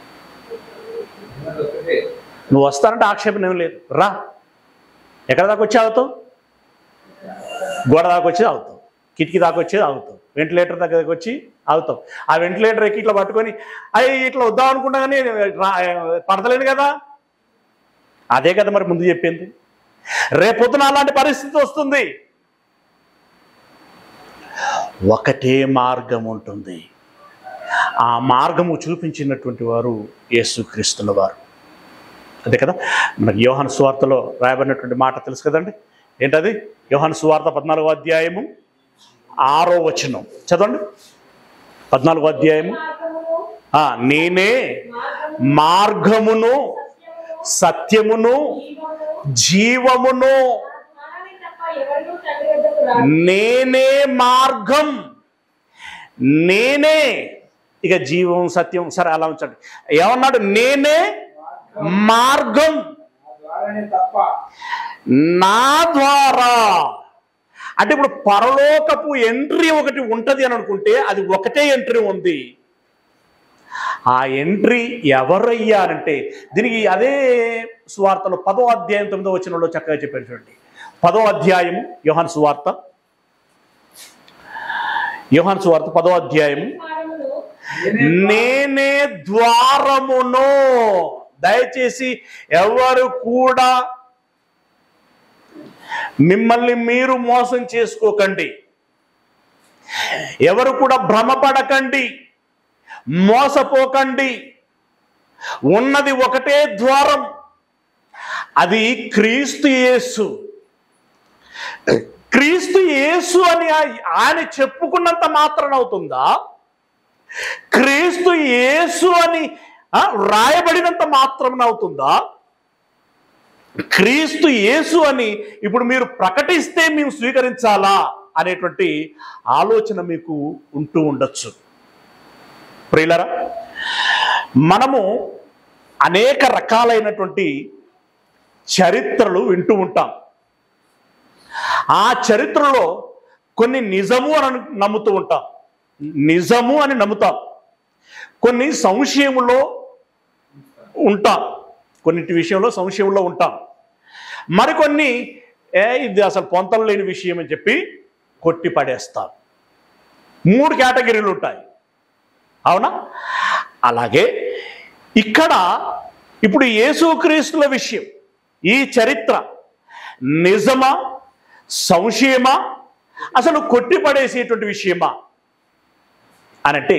Speaker 2: ఒకటే
Speaker 1: నువ్వు వస్తానంటే ఆక్షేపణ ఏం లేదు రా ఎక్కడ దాకా వచ్చి ఆగుతావు గోడ దాకా వచ్చి ఆగుతావు కిటికీ దాకా వచ్చి ఆగుతావు వెంటిలేటర్ దగ్గరకు వచ్చి ఆగుతావు ఆ వెంటిలేటర్ ఎక్కి ఇట్లా పట్టుకొని అయ్యి ఇట్లా వద్దాం అనుకున్నా కానీ రా- పడతలేను కదా అదే కదా మరి ముందు చెప్పింది రేపొద్దున అలాంటి పరిస్థితి వస్తుంది ఒకటే మార్గం ఉంటుంది ఆ మార్గము చూపించినటువంటి వారు యేసుక్రీస్తుల వారు అదే కదా మనకి యోహాను సువార్తలో రాయబడినటువంటి మాట తెలుసు కదండి ఏంటది యోహాను సువార్త పద్నాలుగో అధ్యాయము ఆరో వచనం చదవండి పద్నాలుగో అధ్యాయము
Speaker 3: మార్గమును,
Speaker 1: ఆ, నేనే
Speaker 3: మార్గము,
Speaker 1: మార్గమును
Speaker 3: సత్యమును,
Speaker 1: సత్యమును
Speaker 3: జీవమును,
Speaker 1: జీవమును
Speaker 3: నా ద్వారానే తప్ప ఎవరినూ తండ్రి వద్దకు రారు.
Speaker 1: నేనే మార్గం నేనే ఇక జీవం సత్యం సరే అలా ఉంచండి ఏమన్నాడు నేనే మార్గం
Speaker 2: నా ద్వారానే తప్ప
Speaker 1: నా ద్వారా అంటే ఇప్పుడు పరలోకపు ఎంట్రీ ఒకటి ఉంటది అని అనుకుంటే అది ఒకటే ఎంట్రీ ఉంది ఆ ఎంట్రీ ఎవరయ్యా అంటే దీనికి అదే సువార్తలో పదో అధ్యాయం తొమ్మిదో వచ్చినలో చక్కగా చెప్పారు చూడండి పదో అధ్యాయం యోహాన్ సువార్త యోహాన్ సువార్త పదో అధ్యాయం
Speaker 3: మార్గమును,
Speaker 1: నేనే ద్వారమును దయచేసి ఎవరు కూడా మిమ్మల్ని మీరు మోసం చేసుకోకండి ఎవరు కూడా భ్రమపడకండి మోసపోకండి ఉన్నది ఒకటే ద్వారం అది క్రీస్తు యేసు క్రీస్తు యేసు అని ఆ- ఆయన చెప్పుకున్నంత మాత్రం అవుతుందా క్రీస్తు యేసు అని ఆ, రాయబడినంత మాత్రం అవుతుందా క్రీస్తు యేసు అని ఇప్పుడు మీరు ప్రకటిస్తే మేము స్వీకరించాలా అనేటువంటి ఆలోచన మీకు ఉంటూ ఉండొచ్చు ప్రియులరా మనము అనేక రకాలైనటువంటి చరిత్రలు వింటూ ఉంటాం ఆ చరిత్రలో కొన్ని నిజము అని నమ్ముతూ ఉంటాం నిజము అని నమ్ముతాం కొన్ని సంశయములో ఉంటాం కొన్నిటి విషయంలో సంశయంలో ఉంటాం మరికొన్ని ఏ ఇది అసలు పొంతలు లేని విషయం అని చెప్పి కొట్టి పడేస్తాం మూడు కేటగిరీలు ఉంటాయి అవునా అలాగే ఇక్కడ ఇప్పుడు యేసుక్రీస్తుల విషయం ఈ చరిత్ర నిజమా సంశయమా అసలు కొట్టిపడేసేటువంటి విషయమా అనంటే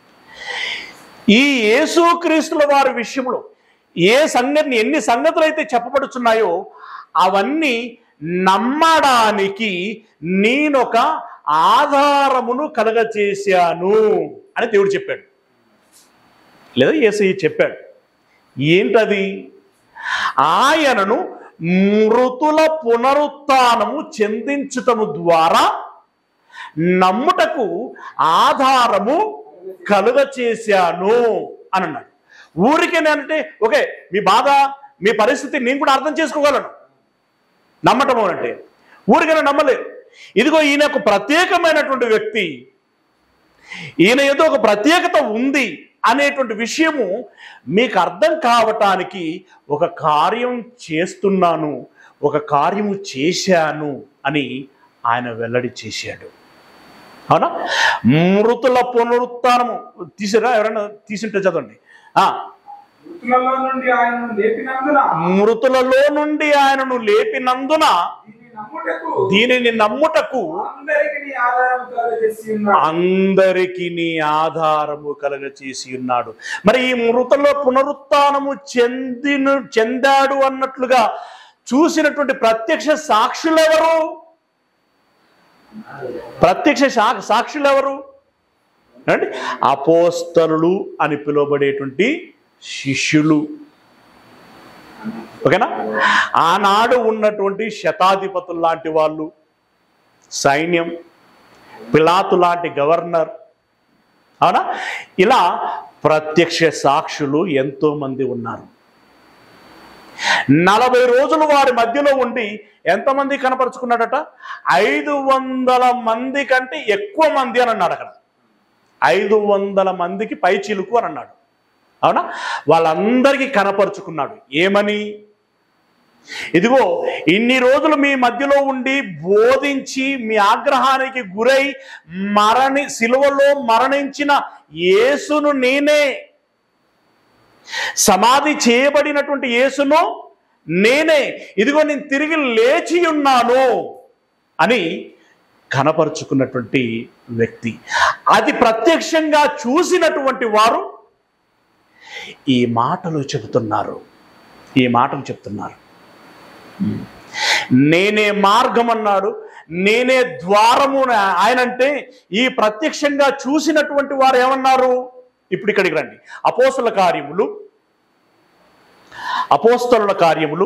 Speaker 1: ఈ యేసుక్రీస్తుల వారి విషయంలో ఏ సంగతిని ఎన్ని సంగతులు అయితే చెప్పబడుతున్నాయో అవన్నీ నమ్మడానికి నేనొక ఆధారమును కలగచేశాను అని దేవుడు చెప్పాడు లేదా యేసయ్య చెప్పాడు ఏంటది ఆయనను మృతుల పునరుత్నము చెందించుటము ద్వారా నమ్ముటకు ఆధారము కలుగ చేశాను అని అన్నాడు ఊరికే నేనంటే ఓకే మీ బాధ మీ పరిస్థితి నేను కూడా అర్థం చేసుకోగలను నమ్మటం అంటే ఊరికైనా నమ్మలేదు ఇదిగో ఈయన ఒక ప్రత్యేకమైనటువంటి వ్యక్తి ఈయన ఏదో ఒక ప్రత్యేకత ఉంది అనేటువంటి విషయము మీకు అర్థం కావటానికి ఒక కార్యం చేస్తున్నాను ఒక కార్యము చేశాను అని ఆయన వెల్లడి చేశాడు అవునా మృతుల పునరుత్నము తీసిరా ఎవరైనా తీసుంటే చదవండి ఆ
Speaker 2: మృతులలో నుండి ఆయనను లేపినందున
Speaker 1: మృతులలో నుండి ఆయనను లేపినందున
Speaker 2: దీన్ని నమ్ముటకు
Speaker 1: దీనిని నమ్ముటకు
Speaker 2: అందరికి నీ ఆధారం కలుగజేసి ఉన్నాడు
Speaker 1: అందరికి నీ ఆధారము కలగ చేసి ఉన్నాడు మరి ఈ మృతలో పునరుత్నము చెందిన చెందాడు అన్నట్లుగా చూసినటువంటి ప్రత్యక్ష సాక్షులు ఎవరు ప్రత్యక్ష సా- సాక్షులు ఎవరు అంటే అపోస్తలులు అని పిలువబడేటువంటి శిష్యులు ఓకేనా ఆనాడు ఉన్నటువంటి శతాధిపతులు లాంటి వాళ్ళు సైన్యం పిలాతు లాంటి గవర్నర్ అవునా ఇలా ప్రత్యక్ష సాక్షులు ఎంతో మంది ఉన్నారు నలభై రోజులు వారి మధ్యలో ఉండి ఎంతమంది కనపరుచుకున్నాడట ఐదు వందల మంది కంటే ఎక్కువ మంది అని అన్నాడు అక్కడ ఐదు వందల మందికి పై చిలుకు అని అన్నాడు అవునా వాళ్ళందరికీ కనపరుచుకున్నాడు ఏమని ఇదిగో ఇన్ని రోజులు మీ మధ్యలో ఉండి బోధించి మీ ఆగ్రహానికి గురై మరణి సిలువలో మరణించిన యేసును నేనే సమాధి చేయబడినటువంటి యేసును నేనే ఇదిగో నేను తిరిగి లేచి ఉన్నాను అని కనపరుచుకున్నటువంటి వ్యక్తి అది ప్రత్యక్షంగా చూసినటువంటి వారు ఈ మాటలు చెబుతున్నారు ఈ మాటలు చెప్తున్నారు నేనే మార్గం అన్నాడు నేనే ద్వారము అని ఆయనంటే ఈ ప్రత్యక్షంగా చూసినటువంటి వారు ఏమన్నారు ఇప్పుడు ఇక్కడికి రండి అపోస్తుల కార్యములు అపోస్తలుల కార్యములు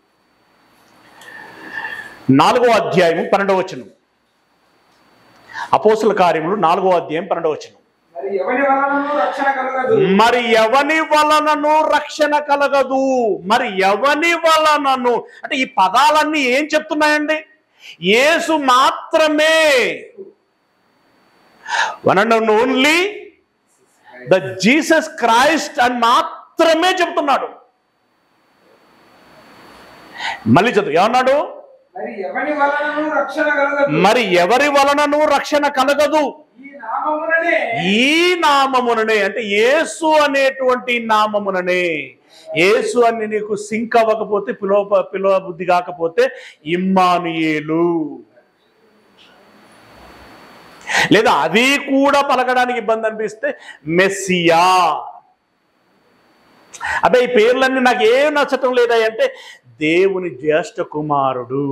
Speaker 1: నాలుగో అధ్యాయము పన్నెండవ వచనం అపోస్తుల కార్యములు నాలుగో అధ్యాయం పన్నెండవ వచనం
Speaker 2: మరి ఎవరి వలనను రక్షణ కలగదు
Speaker 1: మరి ఎవని వలనను రక్షణ కలగదు మరి ఎవని వలనను అంటే ఈ పదాలన్నీ ఏం చెప్తున్నాయండి యేసు మాత్రమే one and only the Jesus Christ అని మాత్రమే చెప్తున్నాడు మళ్ళీ చదువు ఏమన్నాడు
Speaker 2: మరి ఎవరి వలనను రక్షణ కలగదు
Speaker 1: మరి ఎవరి వలనను రక్షణ కలగదు
Speaker 2: ఈ నామముననే
Speaker 1: ఈ నామముననే అంటే యేసు అనేటువంటి నామముననే యేసు అని నీకు సింక్ అవ్వకపోతే పిలువ పిలువ బుద్ధి కాకపోతే ఇమ్మానుయేలు లేదా అది కూడా పలకడానికి ఇబ్బంది అనిపిస్తే మెస్సియా అబ్బే ఈ పేర్లన్నీ నాకు ఏం నచ్చటం లేదా అంటే దేవుని జ్యేష్ఠ కుమారుడు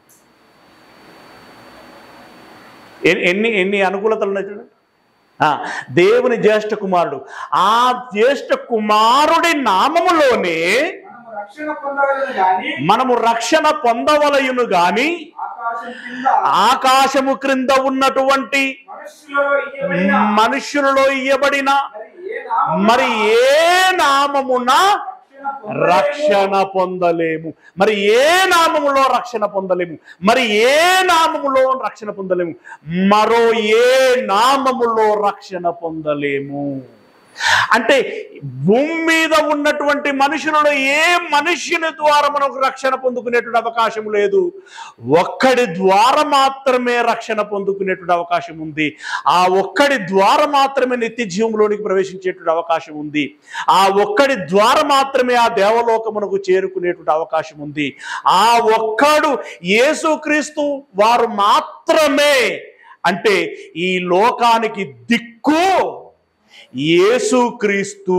Speaker 1: ఎన్ని ఎన్ని ఎన్ని అనుకూలతలు ఉన్నాయి చూడండి ఆ, దేవుని జ్యేష్ఠ కుమారుడు ఆ జ్యేష్ఠ కుమారుడి నామములోనే
Speaker 2: మనము రక్షణ పొందగలను గాని
Speaker 1: మనము రక్షణ పొందవలయును గాని
Speaker 2: ఆకాశం కింద
Speaker 1: ఆకాశము క్రింద ఉన్నటువంటి
Speaker 2: మనుషులలో ఇయ్యబడిన
Speaker 1: మనుష్యులలో ఇయ్యబడిన
Speaker 2: మరి ఏ నామమున
Speaker 1: మరి ఏ నామమున
Speaker 2: రక్షణ
Speaker 1: రక్షణ
Speaker 2: పొందలేము.
Speaker 1: పొందలేము మరి ఏ నామములో రక్షణ పొందలేము మరి ఏ నామములో రక్షణ పొందలేము మరో ఏ నామములో రక్షణ పొందలేము అంటే భూమి మీద ఉన్నటువంటి మనుషులలో ఏ మనుషుని ద్వారా మనకు రక్షణ పొందుకునేటువంటి అవకాశం లేదు ఒక్కడి ద్వారా మాత్రమే రక్షణ పొందుకునేటువంటి అవకాశం ఉంది ఆ ఒక్కడి ద్వారా మాత్రమే నిత్య జీవంలోనికి ప్రవేశించేటువంటి అవకాశం ఉంది ఆ ఒక్కడి ద్వారా మాత్రమే ఆ దేవలోకమునకు చేరుకునేటువంటి అవకాశం ఉంది ఆ ఒక్కడు యేసుక్రీస్తు వారు మాత్రమే అంటే ఈ లోకానికి దిక్కు యేసుక్రీస్తు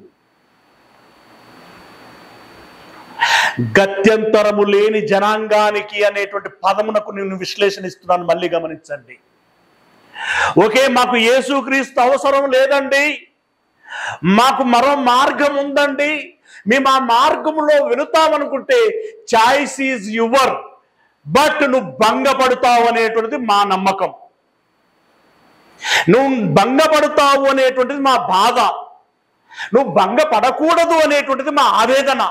Speaker 1: గత్యంతరము లేని జనాంగానికి అనేటువంటి పదమునకు నేను విశ్లేషణిస్తున్నాను మళ్ళీ గమనించండి ఓకే మాకు యేసుక్రీస్తు అవసరం లేదండి మాకు మరో మార్గం ఉందండి మేము ఆ మార్గంలో వెళుతామనుకుంటే చాయిస్ ఈజ్ యువర్ బట్ నువ్వు భంగపడతావు అనేటువంటిది మా నమ్మకం నువ్వు భంగపడతావు అనేటువంటిది మా బాధ నువ్వు భంగపడకూడదు అనేటువంటిది మా ఆవేదన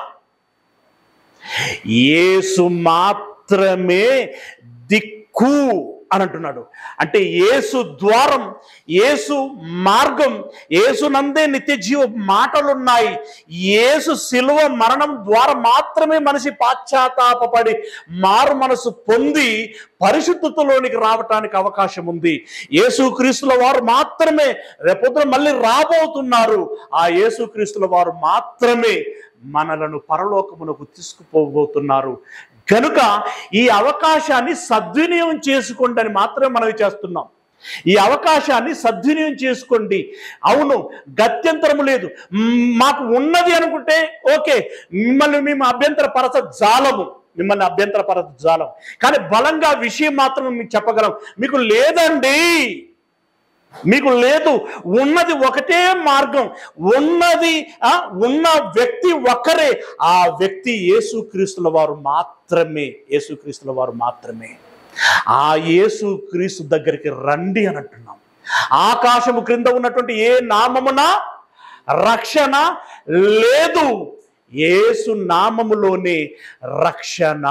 Speaker 1: యేసు మాత్రమే దిక్కు అని అంటున్నాడు అంటే యేసు ద్వారం యేసు మార్గం యేసు నందే నిత్య జీవ మాటలున్నాయి యేసు శిలువ మరణం ద్వారా మాత్రమే మనిషి పాశ్చాత్తాపడి మారు మనసు పొంది పరిశుద్ధతలోనికి రావటానికి అవకాశం ఉంది యేసుక్రీస్తుల వారు మాత్రమే రేపొద్దున మళ్ళీ రాబోతున్నారు ఆ యేసుక్రీస్తుల వారు మాత్రమే మనలను పరలోకమునకు తీసుకుపోబోతున్నారు కనుక ఈ అవకాశాన్ని సద్వినియోగం చేసుకోండి అని మాత్రమే మనవి చేస్తున్నాం ఈ అవకాశాన్ని సద్వినియోగం చేసుకోండి అవును గత్యంతరము లేదు మ్, మాకు ఉన్నది అనుకుంటే ఓకే మిమ్మల్ని మేము అభ్యంతర పరచ జాలము మిమ్మల్ని అభ్యంతర పరచ జాలం కానీ బలంగా విషయం మాత్రం మీకు చెప్పగలం మీకు లేదండి మీకు లేదు ఉన్నది ఒకటే మార్గం ఉన్నది ఆ, ఉన్న వ్యక్తి ఒక్కరే ఆ వ్యక్తి యేసుక్రీస్తుల వారు మాత్రమే యేసుక్రీస్తుల వారు మాత్రమే ఆ యేసుక్రీస్తు దగ్గరికి రండి అని అంటున్నాం ఆకాశము క్రింద ఉన్నటువంటి ఏ నామమున రక్షణ లేదు యేసు నామములోనే రక్షణ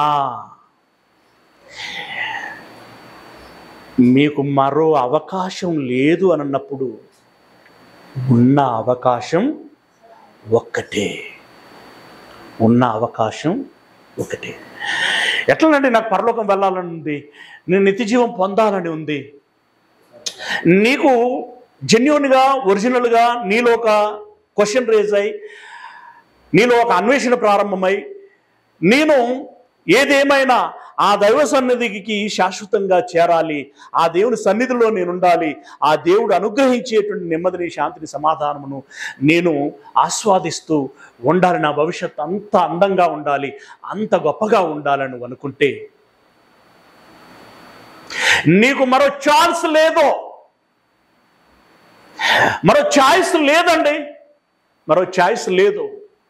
Speaker 1: మీకు మరో అవకాశం లేదు అని అన్నప్పుడు ఉన్న అవకాశం ఒక్కటే ఉన్న అవకాశం ఒకటే ఎట్లనండి నాకు పరలోకం వెళ్ళాలని ఉంది నేను నిత్య జీవం పొందాలని ఉంది నీకు జెన్యున్గా ఒరిజినల్గా నీలో ఒక క్వశ్చన్ రేజ్ అయి నీలో ఒక అన్వేషణ ప్రారంభమై నేను ఏదేమైనా ఆ దైవ సన్నిధికి శాశ్వతంగా చేరాలి ఆ దేవుని సన్నిధిలో నేను ఉండాలి ఆ దేవుడు అనుగ్రహించేటువంటి నెమ్మదిని శాంతిని సమాధానమును నేను ఆస్వాదిస్తూ ఉండాలి నా భవిష్యత్తు అంత అందంగా ఉండాలి అంత గొప్పగా ఉండాలని నువ్వు అనుకుంటే నీకు మరో ఛాన్స్ లేదు మరో ఛాయిస్ లేదండి మరో ఛాయిస్ లేదు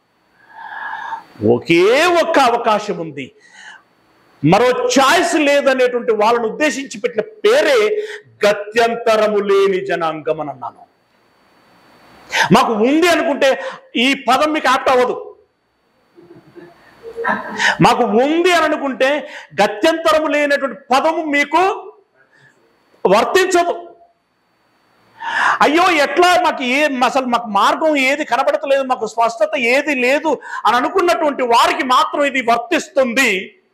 Speaker 1: ఒకే ఒక్క అవకాశం ఉంది మరో ఛాయిస్ లేదనేటువంటి వాళ్ళని ఉద్దేశించి పెట్టిన పేరే గత్యంతరము లేని జనాంగం అని అన్నాను మాకు ఉంది అనుకుంటే ఈ పదం మీకు యాప్ట్ అవ్వదు మాకు ఉంది అని అనుకుంటే గత్యంతరము లేనటువంటి పదము మీకు వర్తించదు అయ్యో ఎట్లా మాకు ఏ అసలు మాకు మార్గం ఏది కనబడతలేదు మాకు స్పష్టత ఏది లేదు అని అనుకున్నటువంటి వారికి మాత్రం ఇది వర్తిస్తుంది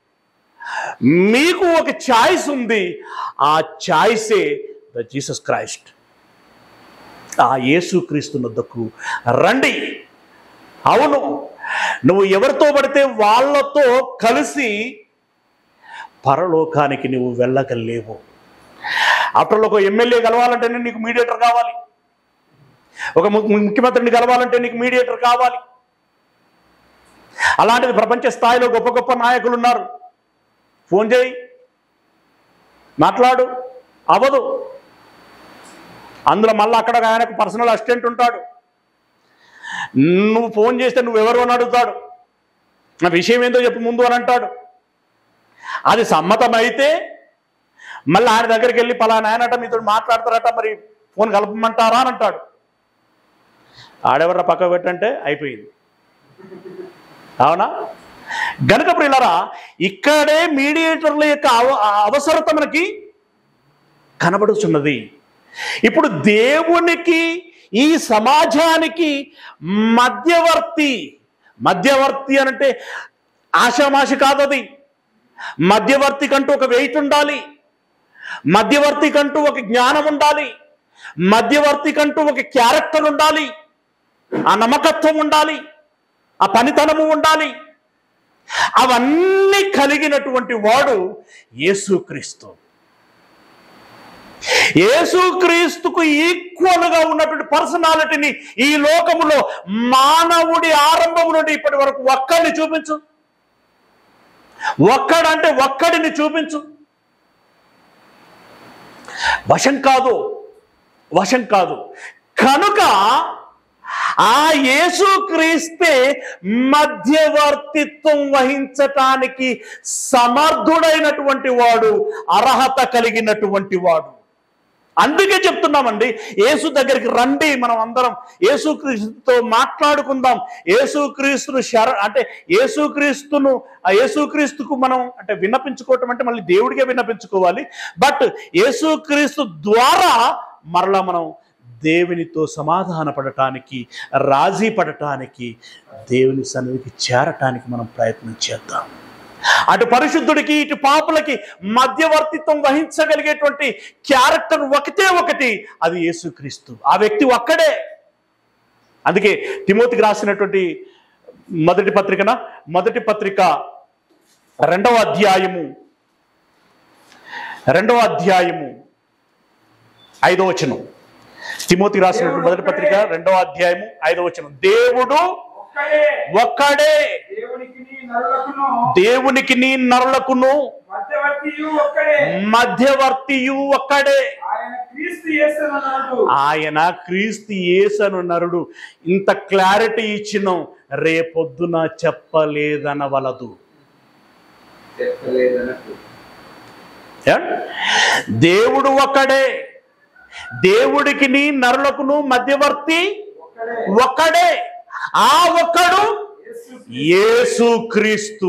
Speaker 1: మీకు ఒక ఛాయిస్ ఉంది ఆ ఛాయిసే ద జీసస్ క్రైస్ట్ ఆ యేసు క్రీస్తునద్దకు రండి అవును నువ్వు ఎవరితో పడితే వాళ్ళతో కలిసి పరలోకానికి నువ్వు వెళ్ళగలేవు ఆఫ్టర్లో ఒక ఎమ్మెల్యే కలవాలంటేనే నీకు మీడియేటర్ కావాలి ఒక ము- ముఖ్యమంత్రిని కలవాలంటే నీకు మీడియేటర్ కావాలి అలాంటిది ప్రపంచ స్థాయిలో గొప్ప గొప్ప నాయకులు ఉన్నారు ఫోన్ చేయి మాట్లాడు అవదు అందులో మళ్ళీ అక్కడ ఆయనకు పర్సనల్ అసిస్టెంట్ ఉంటాడు నువ్వు ఫోన్ చేస్తే నువ్వెవరు అని అడుగుతాడు నా విషయం ఏందో చెప్పు ముందు అని అంటాడు అది సమ్మతమైతే మళ్ళీ ఆయన దగ్గరికి వెళ్ళి పలానా ఆయనట మీతో మాట్లాడతారట మరి ఫోన్ కలపమంటారా అని అంటాడు ఆడెవర్ర పక్క పెట్టంటే అయిపోయింది అవునా గనుక ప్రియులరా ఇక్కడే మీడియేటర్ల యొక్క అవ- అవసరత మనకి కనబడుచున్నది ఇప్పుడు దేవునికి ఈ సమాజానికి మధ్యవర్తి మధ్యవర్తి అనంటే ఆషామాష కాదది మధ్యవర్తి కంటూ ఒక వెయిట్ ఉండాలి మధ్యవర్తి కంటూ ఒక జ్ఞానం ఉండాలి మధ్యవర్తి కంటూ ఒక క్యారెక్టర్ ఉండాలి ఆ నమ్మకత్వం ఉండాలి ఆ పనితనము ఉండాలి అవన్నీ కలిగినటువంటి వాడు యేసుక్రీస్తు యేసుక్రీస్తుకు ఈక్వల్ గా ఉన్నటువంటి పర్సనాలిటీని ఈ లోకములో మానవుడి ఆరంభం నుండి ఇప్పటి వరకు ఒక్కడిని చూపించు ఒక్కడంటే ఒక్కడిని చూపించు వశం కాదు వశం కాదు కనుక ఆ యేసుక్రీస్తే మధ్యవర్తిత్వం వహించటానికి సమర్థుడైనటువంటి వాడు అర్హత కలిగినటువంటి వాడు అందుకే చెప్తున్నామండి యేసు దగ్గరికి రండి మనం అందరం యేసుక్రీస్తుతో మాట్లాడుకుందాం యేసుక్రీస్తును శర అంటే యేసుక్రీస్తును ఆ యేసుక్రీస్తుకు మనం అంటే విన్నపించుకోవటం అంటే మళ్ళీ దేవుడికే విన్నపించుకోవాలి బట్ యేసుక్రీస్తు ద్వారా మరలా మనం దేవునితో సమాధాన పడటానికి రాజీ పడటానికి దేవుని సన్నిధికి చేరటానికి మనం ప్రయత్నం చేద్దాం అటు పరిశుద్ధుడికి ఇటు పాపులకి మధ్యవర్తిత్వం వహించగలిగేటువంటి క్యారెక్టర్ ఒకటే ఒకటి అది యేసుక్రీస్తు ఆ వ్యక్తి ఒక్కడే అందుకే తిమోతికి రాసినటువంటి మొదటి పత్రికన మొదటి పత్రిక రెండవ అధ్యాయము రెండవ అధ్యాయము ఐదవ వచనం తిమోతికి రాసినటువంటి మొదటి పత్రిక రెండవ అధ్యాయము ఐదవ వచనం దేవుడు
Speaker 2: ఒక్కడే
Speaker 1: ఒక్కడే
Speaker 2: దేవునికి నరులకును
Speaker 1: దేవునికి నీ నరులకును
Speaker 2: మధ్యవర్తియు ఒక్కడే
Speaker 1: మధ్యవర్తియు ఒక్కడే
Speaker 2: ఆయన క్రీస్తు యేసనన్నాడు
Speaker 1: ఆయన క్రీస్తు యేసను నరుడు ఇంత క్లారిటీ ఇచ్చినాం రేపొద్దున చెప్పలేదనవలదు
Speaker 2: చెప్పలేదనకు
Speaker 1: ఏ? దేవుడు ఒక్కడే దేవుడికి నీ నరులకును మధ్యవర్తి
Speaker 2: ఒక్కడే
Speaker 1: ఒక్కడే ఆ ఒక్కడు
Speaker 2: యేసు
Speaker 1: యేసు క్రీస్తు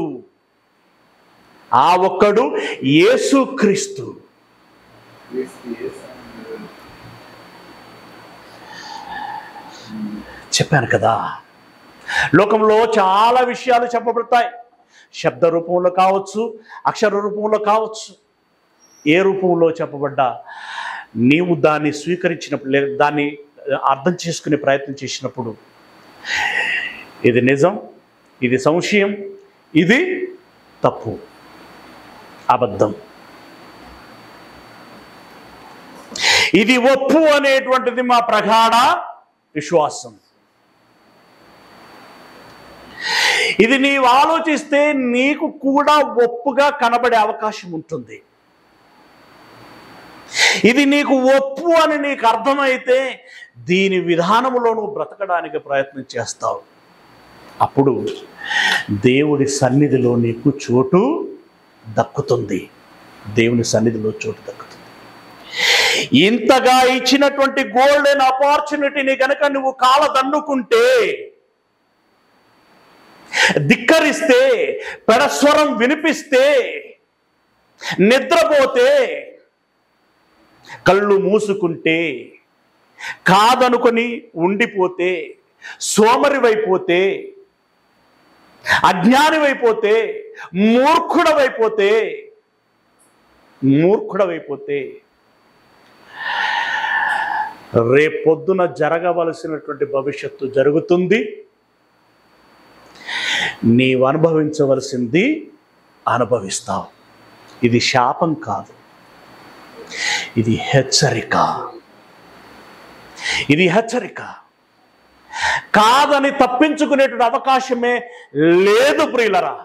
Speaker 1: ఆ ఒక్కడు యేసు క్రీస్తు
Speaker 2: క్రీస్తు యేసనన్నాడు
Speaker 1: చెప్పాను కదా లోకంలో చాలా విషయాలు చెప్పబడతాయి శబ్ద రూపంలో కావచ్చు అక్షర రూపంలో కావచ్చు ఏ రూపంలో చెప్పబడ్డా నీవు దాన్ని స్వీకరించినప్పుడు లేదా దాన్ని అర్థం చేసుకునే ప్రయత్నం చేసినప్పుడు ఇది నిజం ఇది సంశయం ఇది తప్పు అబద్ధం ఇది ఒప్పు అనేటువంటిది మా ప్రగాఢ విశ్వాసం ఇది నీవు ఆలోచిస్తే నీకు కూడా ఒప్పుగా కనబడే అవకాశం ఉంటుంది ఇది నీకు ఒప్పు అని నీకు అర్థమైతే దీని విధానములో నువ్వు బ్రతకడానికి ప్రయత్నం చేస్తావు అప్పుడు దేవుడి సన్నిధిలో నీకు చోటు దక్కుతుంది దేవుని సన్నిధిలో చోటు దక్కుతుంది ఇంతగా ఇచ్చినటువంటి గోల్డెన్ ఆపర్చునిటీని గనక నువ్వు కాలదన్నుకుంటే ధిక్కరిస్తే పెడస్వరం వినిపిస్తే నిద్రపోతే కళ్ళు మూసుకుంటే కాదనుకొని ఉండిపోతే సోమరివైపోతే అజ్ఞానివైపోతే మూర్ఖుడవైపోతే మూర్ఖుడవైపోతే రేపొద్దున జరగవలసినటువంటి భవిష్యత్తు జరుగుతుంది నీవు అనుభవించవలసింది అనుభవిస్తావు ఇది శాపం కాదు ఇది హెచ్చరిక ఇది హెచ్చరిక కాదని తప్పించుకునేటువంటి అవకాశమే లేదు ప్రియులరా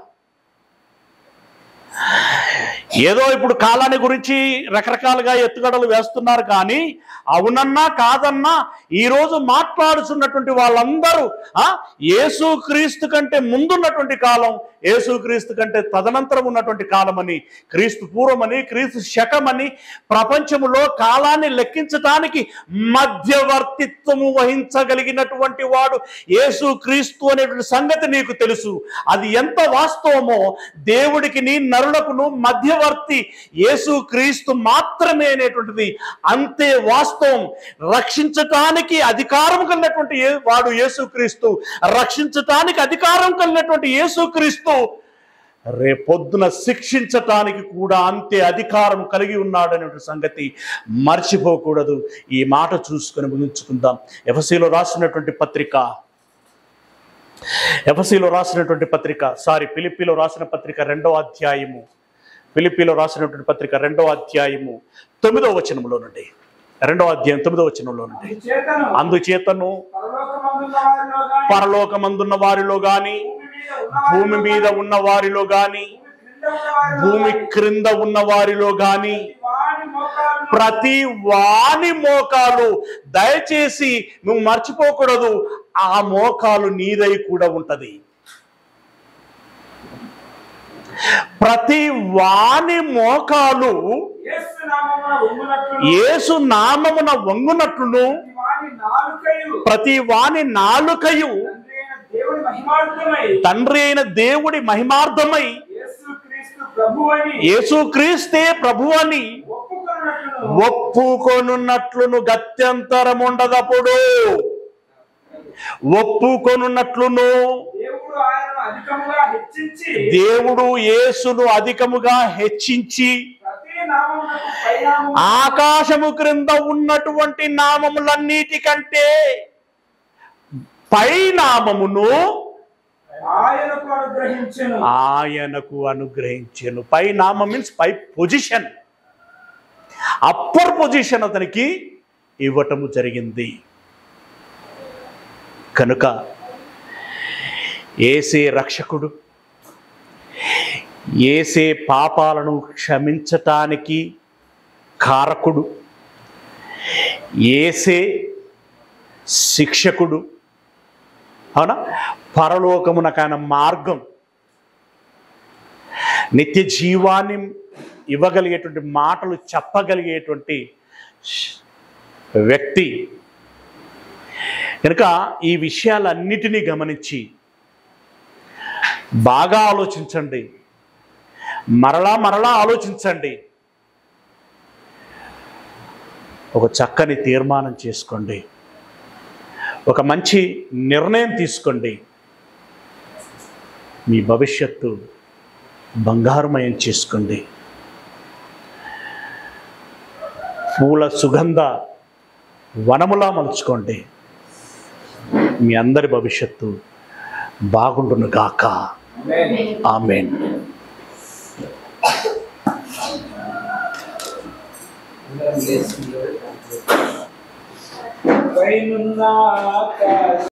Speaker 1: ఏదో ఇప్పుడు కాలాన్ని గురించి రకరకాలుగా ఎత్తుగడలు వేస్తున్నారు కానీ అవునన్నా కాదన్నా ఈరోజు మాట్లాడుతున్నటువంటి వాళ్ళందరూ ఆ యేసు క్రీస్తు కంటే ముందున్నటువంటి కాలం యేసు క్రీస్తు కంటే తదనంతరం ఉన్నటువంటి కాలమని క్రీస్తు పూర్వమని క్రీస్తు శకమని ప్రపంచములో కాలాన్ని లెక్కించటానికి మధ్యవర్తిత్వము వహించగలిగినటువంటి వాడు యేసు క్రీస్తు అనేటువంటి సంగతి నీకు తెలుసు అది ఎంత వాస్తవమో దేవుడికి నీ నరులకును మధ్యవర్తి మధ్యవర్తి యేసు క్రీస్తు మాత్రమే అనేటువంటిది అంతే వాస్తవం రక్షించటానికి అధికారం కలిగినటువంటి ఏ- వాడు యేసుక్రీస్తు రక్షించటానికి అధికారం కలిగినటువంటి యేసుక్రీస్తు రేపొద్దున శిక్షించటానికి కూడా అంతే అధికారం కలిగి ఉన్నాడనే సంగతి మర్చిపోకూడదు ఈ మాట చూసుకొని ముగించుకుందాం ఎఫసీలో రాసినటువంటి పత్రిక ఎఫసీలో రాసినటువంటి పత్రిక సారీ పిలిపిలో రాసిన పత్రిక రెండో అధ్యాయము పిలిపిలో రాసినటువంటి పత్రిక రెండో అధ్యాయము తొమ్మిదో వచనంలో నుండి రెండో అధ్యాయం తొమ్మిదో వచనంలో నుండి
Speaker 2: చేతను
Speaker 1: అందుచేతను
Speaker 2: పరలోకమందున్న వారిలో గాని
Speaker 1: పరలోకమందున్న వారిలో గాని
Speaker 2: భూమి మీద ఉన్న
Speaker 1: భూమి మీద ఉన్న వారిలో గాని
Speaker 2: భూమి క్రింద ఉన్న వారిలో
Speaker 1: భూమి
Speaker 2: గాని
Speaker 1: క్రింద ఉన్న వారిలో గాని
Speaker 2: వాని మోకాళ్ళు
Speaker 1: ప్రతి వాని మోకాలు దయచేసి నువ్వు మర్చిపోకూడదు ఆ మోకాలు నీదై కూడా ఉంటది ప్రతి వాని మోకాలు
Speaker 2: యేసు నామమున వంగునట్లును
Speaker 1: యేసు నామమున వంగునట్లును
Speaker 2: ప్రతి వాని నాలుకయు
Speaker 1: ప్రతి వాని నాలుకయు
Speaker 2: తండ్రి అయిన దేవుని మహిమార్థమై
Speaker 1: తండ్రి అయిన దేవుడి మహిమార్థమై
Speaker 2: యేసు క్రీస్తు ప్రభు అని
Speaker 1: యేసుక్రీస్తే ప్రభు అని
Speaker 2: ఒప్పుకొన్నట్లును
Speaker 1: ఒప్పుకొనున్నట్లును గత్యంతరముండదప్పుడు ఒప్పుకొనున్నట్లును
Speaker 2: దేవుడు ఆయనను అధికముగా హెచ్చించి
Speaker 1: దేవుడు యేసును అధికముగా హెచ్చించి
Speaker 2: ప్రతి నామమునకు పైనామము
Speaker 1: ఆకాశము క్రింద ఉన్నటువంటి నామములన్నిటికంటే పై నామమును
Speaker 2: ఆయనకు అనుగ్రహించెను
Speaker 1: ఆయనకు అనుగ్రహించాను పై నామం మీన్స్ పై పొజిషన్ అప్పర్ పొజిషన్ అతనికి ఇవ్వటము జరిగింది కనుక ఏసే రక్షకుడు ఏసే పాపాలను క్షమించటానికి కారకుడు ఏసే శిక్షకుడు అవునా పరలోకమునకైన మార్గం నిత్య జీవాన్ని ఇవ్వగలిగేటువంటి మాటలు చెప్పగలిగేటువంటి వ్యక్తి కనుక ఈ విషయాలన్నిటినీ గమనించి బాగా ఆలోచించండి మరలా మరలా ఆలోచించండి ఒక చక్కని తీర్మానం చేసుకోండి ఒక మంచి నిర్ణయం తీసుకోండి మీ భవిష్యత్తు బంగారుమయం చేసుకోండి పూల సుగంధ వనములా మలుచుకోండి మీ అందరి భవిష్యత్తు బాగుండును గాక ఆమెన్
Speaker 2: పైనున్న ఆకాశ